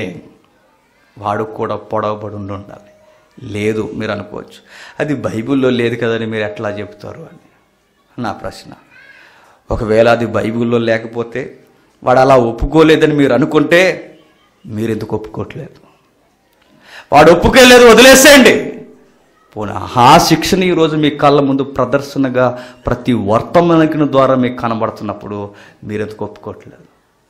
Speaker 1: వాడు కూడా పొడవబడి ఉండి ఉండాలి లేదు మీరు అనుకోవచ్చు అది బైబిల్లో లేదు కదని మీరు ఎట్లా చెప్తారు అని నా ప్రశ్న ఒకవేళ అది బైబిల్లో లేకపోతే వాడు అలా ఒప్పుకోలేదని మీరు అనుకుంటే మీరు ఎందుకు ఒప్పుకోవట్లేదు వాడు ఒప్పుకోలేదు వదిలేసేయండి పోనీ ఆ శిక్షణ ఈరోజు మీ కళ్ళ ముందు ప్రదర్శనగా ప్రతి వర్తమానికిన ద్వారా మీకు కనబడుతున్నప్పుడు మీరు ఎందుకు ఒప్పుకోవట్లేదు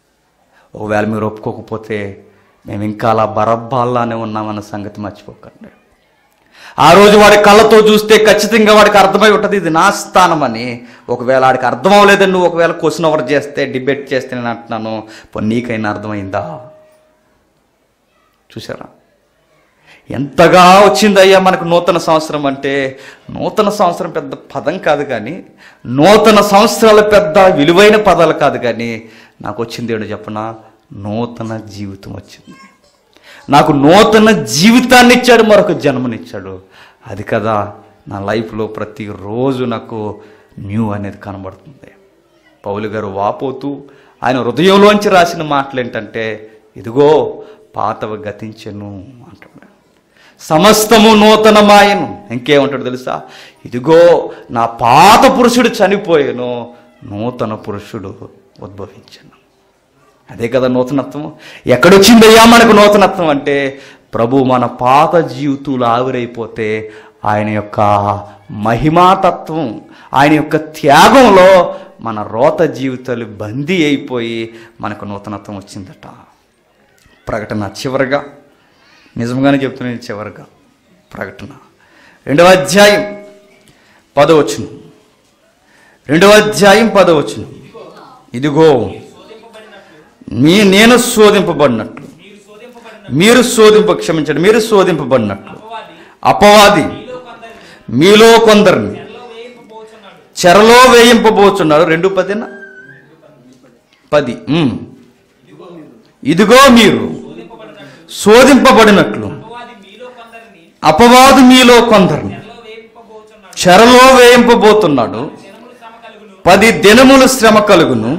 Speaker 1: ఒకవేళ మీరు ఒప్పుకోకపోతే మేము ఇంకా అలా బరబ్బాల్లానే ఉన్నామన్న సంగతి మర్చిపోకండి ఆ రోజు వాడి కళ్ళతో చూస్తే ఖచ్చితంగా వాడికి అర్థమై ఉంటుంది ఇది నా స్థానం అని ఒకవేళ వాడికి అర్థం అవ్వలేదని నువ్వు ఒకవేళ క్వశ్చన్ ఓవర్ చేస్తే డిబేట్ చేస్తే నేను అంటున్నాను పోనీ నీకైనా అర్థమైందా చూసారా ఎంతగా వచ్చిందయ్యా మనకు నూతన సంవత్సరం అంటే నూతన సంవత్సరం పెద్ద పదం కాదు కానీ నూతన సంవత్సరాలు పెద్ద విలువైన పదాలు కాదు కానీ నాకు వచ్చింది ఏంటో చెప్పనా నూతన జీవితం వచ్చింది నాకు నూతన జీవితాన్ని ఇచ్చాడు మరొక జన్మనిచ్చాడు అది కదా నా లైఫ్లో ప్రతిరోజు నాకు న్యూ అనేది కనబడుతుంది పౌలు గారు వాపోతూ ఆయన హృదయంలోంచి రాసిన మాటలు ఏంటంటే ఇదిగో పాతవ గతించెను అంటాడు సమస్తము నూతనమాయను ఇంకేమంటాడు తెలుసా ఇదిగో నా పాత పురుషుడు చనిపోయాను నూతన పురుషుడు ఉద్భవించను అదే కదా నూతనత్వం ఎక్కడొచ్చిందయ్యా మనకు నూతనత్వం అంటే ప్రభు మన పాత జీవితాలు ఆవిరైపోతే ఆయన యొక్క మహిమాతత్వం ఆయన యొక్క త్యాగంలో మన రోత జీవితాలు బందీ అయిపోయి మనకు నూతనత్వం వచ్చిందట ప్రకటన చివరగా నిజంగానే చెప్తున్నాను చివరగా ప్రకటన రెండవ అధ్యాయం పదవచ్చును రెండవ అధ్యాయం పదవచ్చును ఇదిగో మీ నేను శోధింపబడినట్లు
Speaker 2: మీరు శోధింపబడిన
Speaker 1: మీరు శోధింప క్షమించండి మీరు శోధింపబడినట్లు
Speaker 2: అపవాది
Speaker 1: అపవాది
Speaker 2: మీలో కొందరిని
Speaker 1: మీలో కొందరిని
Speaker 2: చెరలో వేయింపబోచున్నాడు
Speaker 1: చెరలో వేయింపబోచున్నారు రెండు పదిన పది ఉమ్. ఇదిగో మీరు శోధింపబడినట్లు
Speaker 2: అపవాది మీలో కొందరిని
Speaker 1: అపవాదు మీలో కొందరిని
Speaker 2: చెరలో వేయింపబోచున్నాడు
Speaker 1: చెరలో వేయింపబోతున్నాడు
Speaker 2: దినములు శ్రమ కలుగును
Speaker 1: పది దినములు శ్రమ కలుగును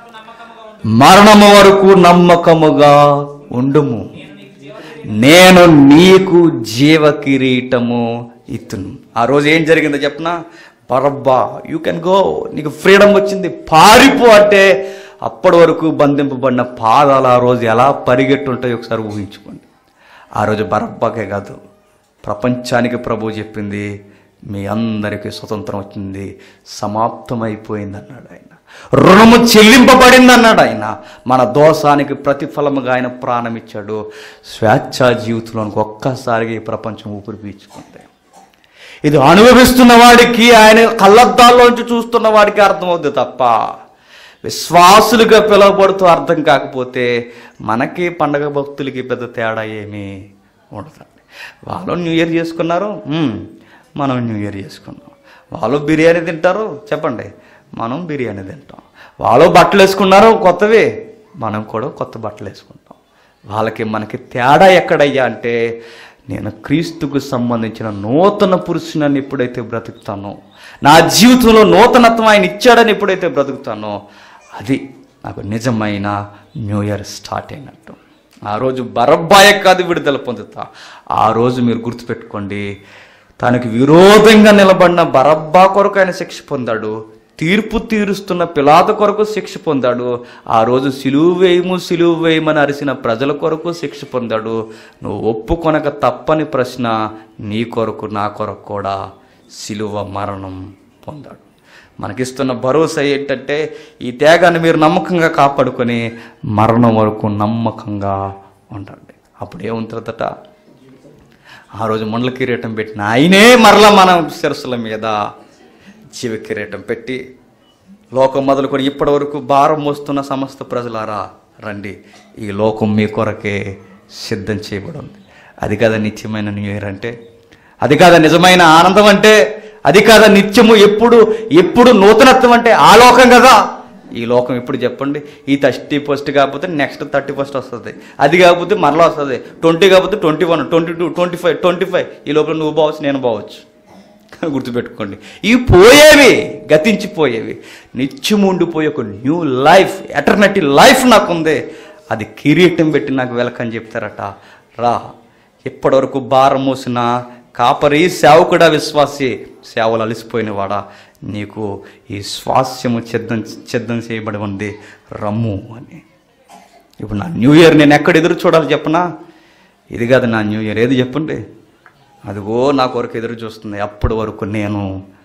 Speaker 2: మరణము వరకు నమ్మకముగా ఉండు
Speaker 1: మరణము వరకు నమ్మకముగా ఉండుము నేను నీకు జీవ కిరీటము ఇత్తును ఆ రోజు ఏం జరిగిందో చెప్పనా బరబ్బా యూ కెన్ గో నీకు ఫ్రీడమ్ వచ్చింది పారిపో అంటే అప్పటి వరకు బంధింపబడిన పాదాలు ఆ రోజు ఎలా పరిగెట్టుంటాయో ఒకసారి ఊహించుకోండి ఆ రోజు బరబ్బాకే కాదు ప్రపంచానికి ప్రభు చెప్పింది మీ అందరికీ స్వతంత్రం వచ్చింది సమాప్తమైపోయింది అన్నాడు ఆయన రుణము చెల్లింపబడింది అన్నాడు ఆయన మన దోషానికి ప్రతిఫలముగా ఆయన ప్రాణం ఇచ్చాడు స్వేచ్ఛ జీవితంలోనికి ఒక్కసారిగా ఈ ప్రపంచం ఊపిరి పీల్చుకుంది ఇది అనుభవిస్తున్న వాడికి ఆయన కళ్ళద్దాల్లోంచి చూస్తున్న వాడికి అర్థమవుద్ది తప్ప విశ్వాసులుగా పిలువబడుతూ అర్థం కాకపోతే మనకి పండగ భక్తులకి పెద్ద తేడా ఏమీ ఉండదండి వాళ్ళు న్యూ ఇయర్ చేసుకున్నారు మ్మ్. మనం న్యూ ఇయర్ చేసుకున్నాం వాళ్ళు బిర్యానీ తింటారు చెప్పండి మనం బిర్యానీ తింటాం వాళ్ళు బట్టలు వేసుకున్నారు కొత్తవి మనం కూడా కొత్త బట్టలు వేసుకుంటాం వాళ్ళకి మనకి తేడా ఎక్కడయ్యా అంటే నేను క్రీస్తుకు సంబంధించిన నూతన పురుషునని ఎప్పుడైతే బ్రతుకుతానో నా జీవితంలో నూతనత్వం ఆయన ఇచ్చాడని ఎప్పుడైతే బ్రతుకుతానో అది నాకు నిజమైన న్యూ ఇయర్ స్టార్ట్ అయినట్టు ఆ రోజు బరబ్బాయ కాదు విడుదల పొందుతా ఆ రోజు మీరు గుర్తుపెట్టుకోండి తనకు విరోధంగా నిలబడిన బరబ్బా కొరకు ఆయన శిక్ష పొందాడు తీర్పు తీరుస్తున్న పిలాత కొరకు శిక్ష పొందాడు ఆ రోజు సిలువు వేయము సిలువు వేయమని అరిసిన ప్రజల కొరకు శిక్ష పొందాడు నువ్వు ఒప్పుకొనక తప్పని ప్రశ్న నీ కొరకు నా కొరకు కూడా సిలువ మరణం పొందాడు మనకిస్తున్న భరోసా ఏంటంటే ఈ త్యాగాన్ని మీరు నమ్మకంగా కాపాడుకొని మరణం వరకు నమ్మకంగా ఉండండి అప్పుడు ఏముంటుందట ఆ రోజు మండల కిరీటం పెట్టిన ఆయనే మరలా మన శిరస్సుల మీద జీవ కిరీటం పెట్టి లోకం మొదలుకొని ఇప్పటి వరకు భారం మోస్తున్న సమస్త ప్రజలారా రండి ఈ లోకం మీ కొరకే సిద్ధం చేయబడి ఉంది అది కాదా నిత్యమైన న్యూ ఇయర్ అంటే అది కాదా నిజమైన ఆనందం అంటే అది కాదా నిత్యము ఎప్పుడు ఎప్పుడు నూతనత్వం అంటే ఆ లోకం కదా ఈ లోకం ఇప్పుడు చెప్పండి ఈ థర్టీ ఫస్ట్ కాకపోతే నెక్స్ట్ థర్టీ ఫస్ట్ వస్తుంది అది కాకపోతే మరలా వస్తుంది ట్వంటీ కాకపోతే twenty one twenty two twenty five twenty five ఈ లోపల నువ్వు బావచ్చు నేను బావచ్చు గుర్తుపెట్టుకోండి ఇవి పోయేవి గతించిపోయేవి నిత్యం ఉండిపోయే ఒక న్యూ లైఫ్ ఎటర్నటీ లైఫ్ నాకు ఉంది అది కిరీటం పెట్టి నాకు వెలకని చెప్తారట రా ఇప్పటివరకు భారం మోసిన కాపరి సేవకుడా విశ్వాసి సేవలు అలసిపోయిన వాడా నీకు ఈ స్వాస్యము సిద్ధం సిద్ధం చేయబడి ఉంది రమ్ము అని ఇప్పుడు నా న్యూ ఇయర్ నేను ఎక్కడ ఎదురు చూడాలి చెప్పనా ఇది కాదు నా న్యూ ఇయర్ ఏది చెప్పండి అదిగో నా కొరకు ఎదురు చూస్తుంది అప్పటి వరకు నేను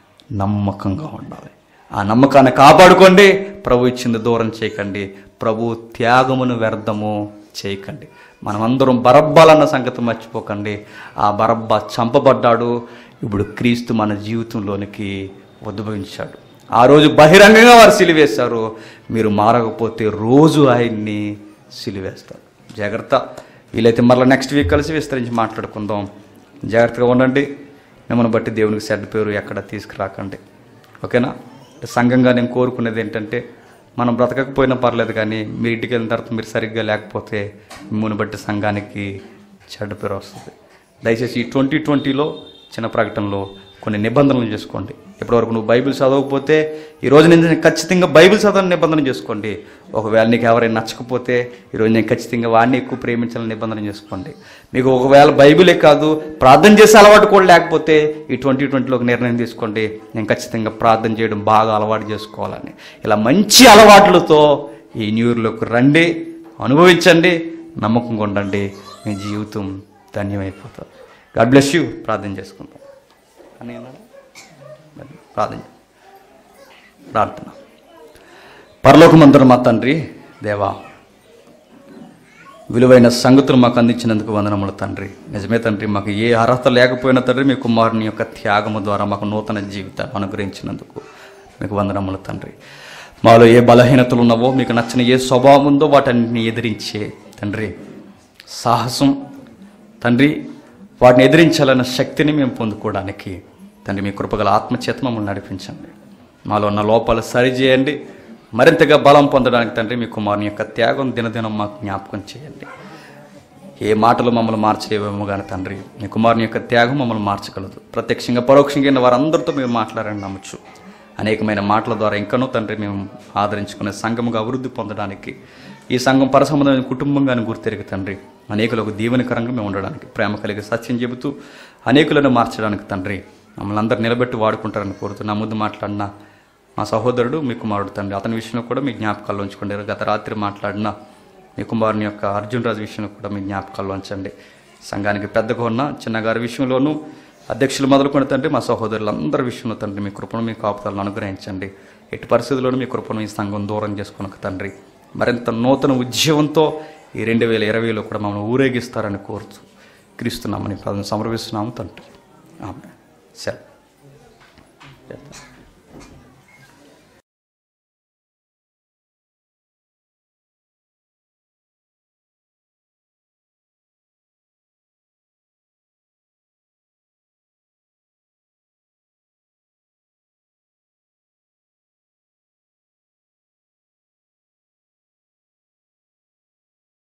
Speaker 1: నమ్మకంగా ఉండాలి ఆ నమ్మకాన్ని కాపాడుకోండి ప్రభు ఇచ్చింది దూరం చేయకండి ప్రభు త్యాగమును వ్యర్థము చేయకండి మనమందరం బరబ్బాలన్న సంగతి మర్చిపోకండి ఆ బరబ్బా చంపబడ్డాడు ఇప్పుడు క్రీస్తు మన జీవితంలోనికి ఉద్భవించాడు ఆ రోజు బహిరంగంగా వారు సిలివేశారు మీరు మారకపోతే రోజు ఆయన్ని సిలివేస్తారు జాగ్రత్త వీలైతే మరలా నెక్స్ట్ వీక్ కలిసి విస్తరించి మాట్లాడుకుందాం జాగ్రత్తగా ఉండండి మిమ్మల్ని బట్టి దేవునికి సెడ్ పేరు ఎక్కడ తీసుకురాకండి ఓకేనా సంఘంగా నేను కోరుకునేది ఏంటంటే మనం బ్రతకకపోయినా పర్లేదు కానీ మీరు ఇంటికి వెళ్ళిన తర్వాత మీరు సరిగ్గా లేకపోతే మిమ్మల్ని బట్టి సంఘానికి చెడ్డ పేరు వస్తుంది దయచేసి ఈ ట్వంటీ ట్వంటీలో చిన్న ప్రకటనలో కొన్ని నిబంధనలు చేసుకోండి ఇప్పటివరకు నువ్వు బైబిల్ చదవకపోతే ఈ రోజు నేను ఖచ్చితంగా బైబిల్ చదవని నిబంధన చేసుకోండి ఒకవేళ నీకు ఎవరైనా నచ్చకపోతే ఈరోజు నేను ఖచ్చితంగా వాడిని ఎక్కువ ప్రేమించాలని నిబంధన చేసుకోండి మీకు ఒకవేళ బైబిలే కాదు ప్రార్థన చేసే అలవాటు కూడా లేకపోతే ఈ ట్వంటీ ట్వంటీలో ఒక నిర్ణయం తీసుకోండి నేను ఖచ్చితంగా ప్రార్థన చేయడం బాగా అలవాటు చేసుకోవాలని ఇలా మంచి అలవాట్లతో ఈ న్యూ ఇయర్లోకి రండి అనుభవించండి నమ్మకంగా ఉండండి మీ జీవితం ధన్యమైపోతుంది గాడ్ బ్లెస్ యూ ప్రార్థన చేసుకుందాం అని అన్నాడా? ప్రార్థన చేద్దాం. ప్రార్థన పరలోకమంతరం మా తండ్రి దేవా విలువైన సంగతులు మాకు అందించినందుకు వందనములు తండ్రి నిజమే తండ్రి మాకు ఏ అర్హత లేకపోయినా తండ్రి మీ కుమారుని యొక్క త్యాగము ద్వారా మాకు నూతన జీవితాన్ని అనుగ్రహించినందుకు మీకు వందనములు తండ్రి మాలో ఏ బలహీనతలు ఉన్నావో మీకు నచ్చిన ఏ స్వభావం ఉందో వాటన్నిటిని ఎదిరించే తండ్రి సాహసం తండ్రి వాటిని ఎదిరించాలన్న శక్తిని మేము పొందుకోవడానికి తండ్రి మీ కృపగల ఆత్మచేత మమ్మల్ని నడిపించండి మాలో ఉన్న లోపాలు సరిచేయండి మరింతగా బలం పొందడానికి తండ్రి మీ కుమారుని యొక్క త్యాగం దినదినం మాకు జ్ఞాపకం చేయండి ఏ మాటలు మమ్మల్ని మార్చలేవేమో కానీ తండ్రి మీ కుమారుని యొక్క త్యాగం మమ్మల్ని మార్చగలదు ప్రత్యక్షంగా పరోక్షంగా అయిన వారందరితో మేము మాట్లాడని నమ్మచ్చు అనేకమైన మాటల ద్వారా ఇంకనూ తండ్రి మేము ఆదరించుకునే సంఘముగా అభివృద్ధి పొందడానికి ఈ సంఘం పరసంబంధమైన కుటుంబంగాను గుర్తెరిగి తండ్రి అనేకులకు దీవెనకరంగా మేము ఉండడానికి ప్రేమ కలిగి సత్యం చెబుతూ అనేకులను మార్చడానికి తండ్రి మమ్మల్ని అందరు నిలబెట్టి వాడుకుంటారని కోరుతూ నా ముందు మాట్లాడిన మా సహోదరుడు మీ కుమారుడు తండ్రి అతని విషయంలో కూడా మీ జ్ఞాపకాల్లో ఉంచుకోండి గత రాత్రి మాట్లాడిన మీ కుమారుని యొక్క అర్జున్ రాజు విషయంలో కూడా మీ జ్ఞాపకాల్లో ఉంచండి సంఘానికి పెద్దగా ఉన్న చిన్నగారి విషయంలోనూ అధ్యక్షులు మొదలుకొని తండ్రి మా సహోదరులందరి విషయంలో తండ్రి మీ కృపను మీ కాపుతాలను అనుగ్రహించండి ఎట్టి పరిస్థితుల్లోనూ మీ కృపను ఈ సంఘం దూరం చేసుకునక తండ్రి మరింత నూతన ఉద్యమంతో ఈ రెండు వేల ఇరవైలో కూడా మమ్మల్ని ఊరేగిస్తారని కోరుతూ క్రీస్తున్నామని పదం సమర్పిస్తున్నాము తండ్రి ఆమె సెలవు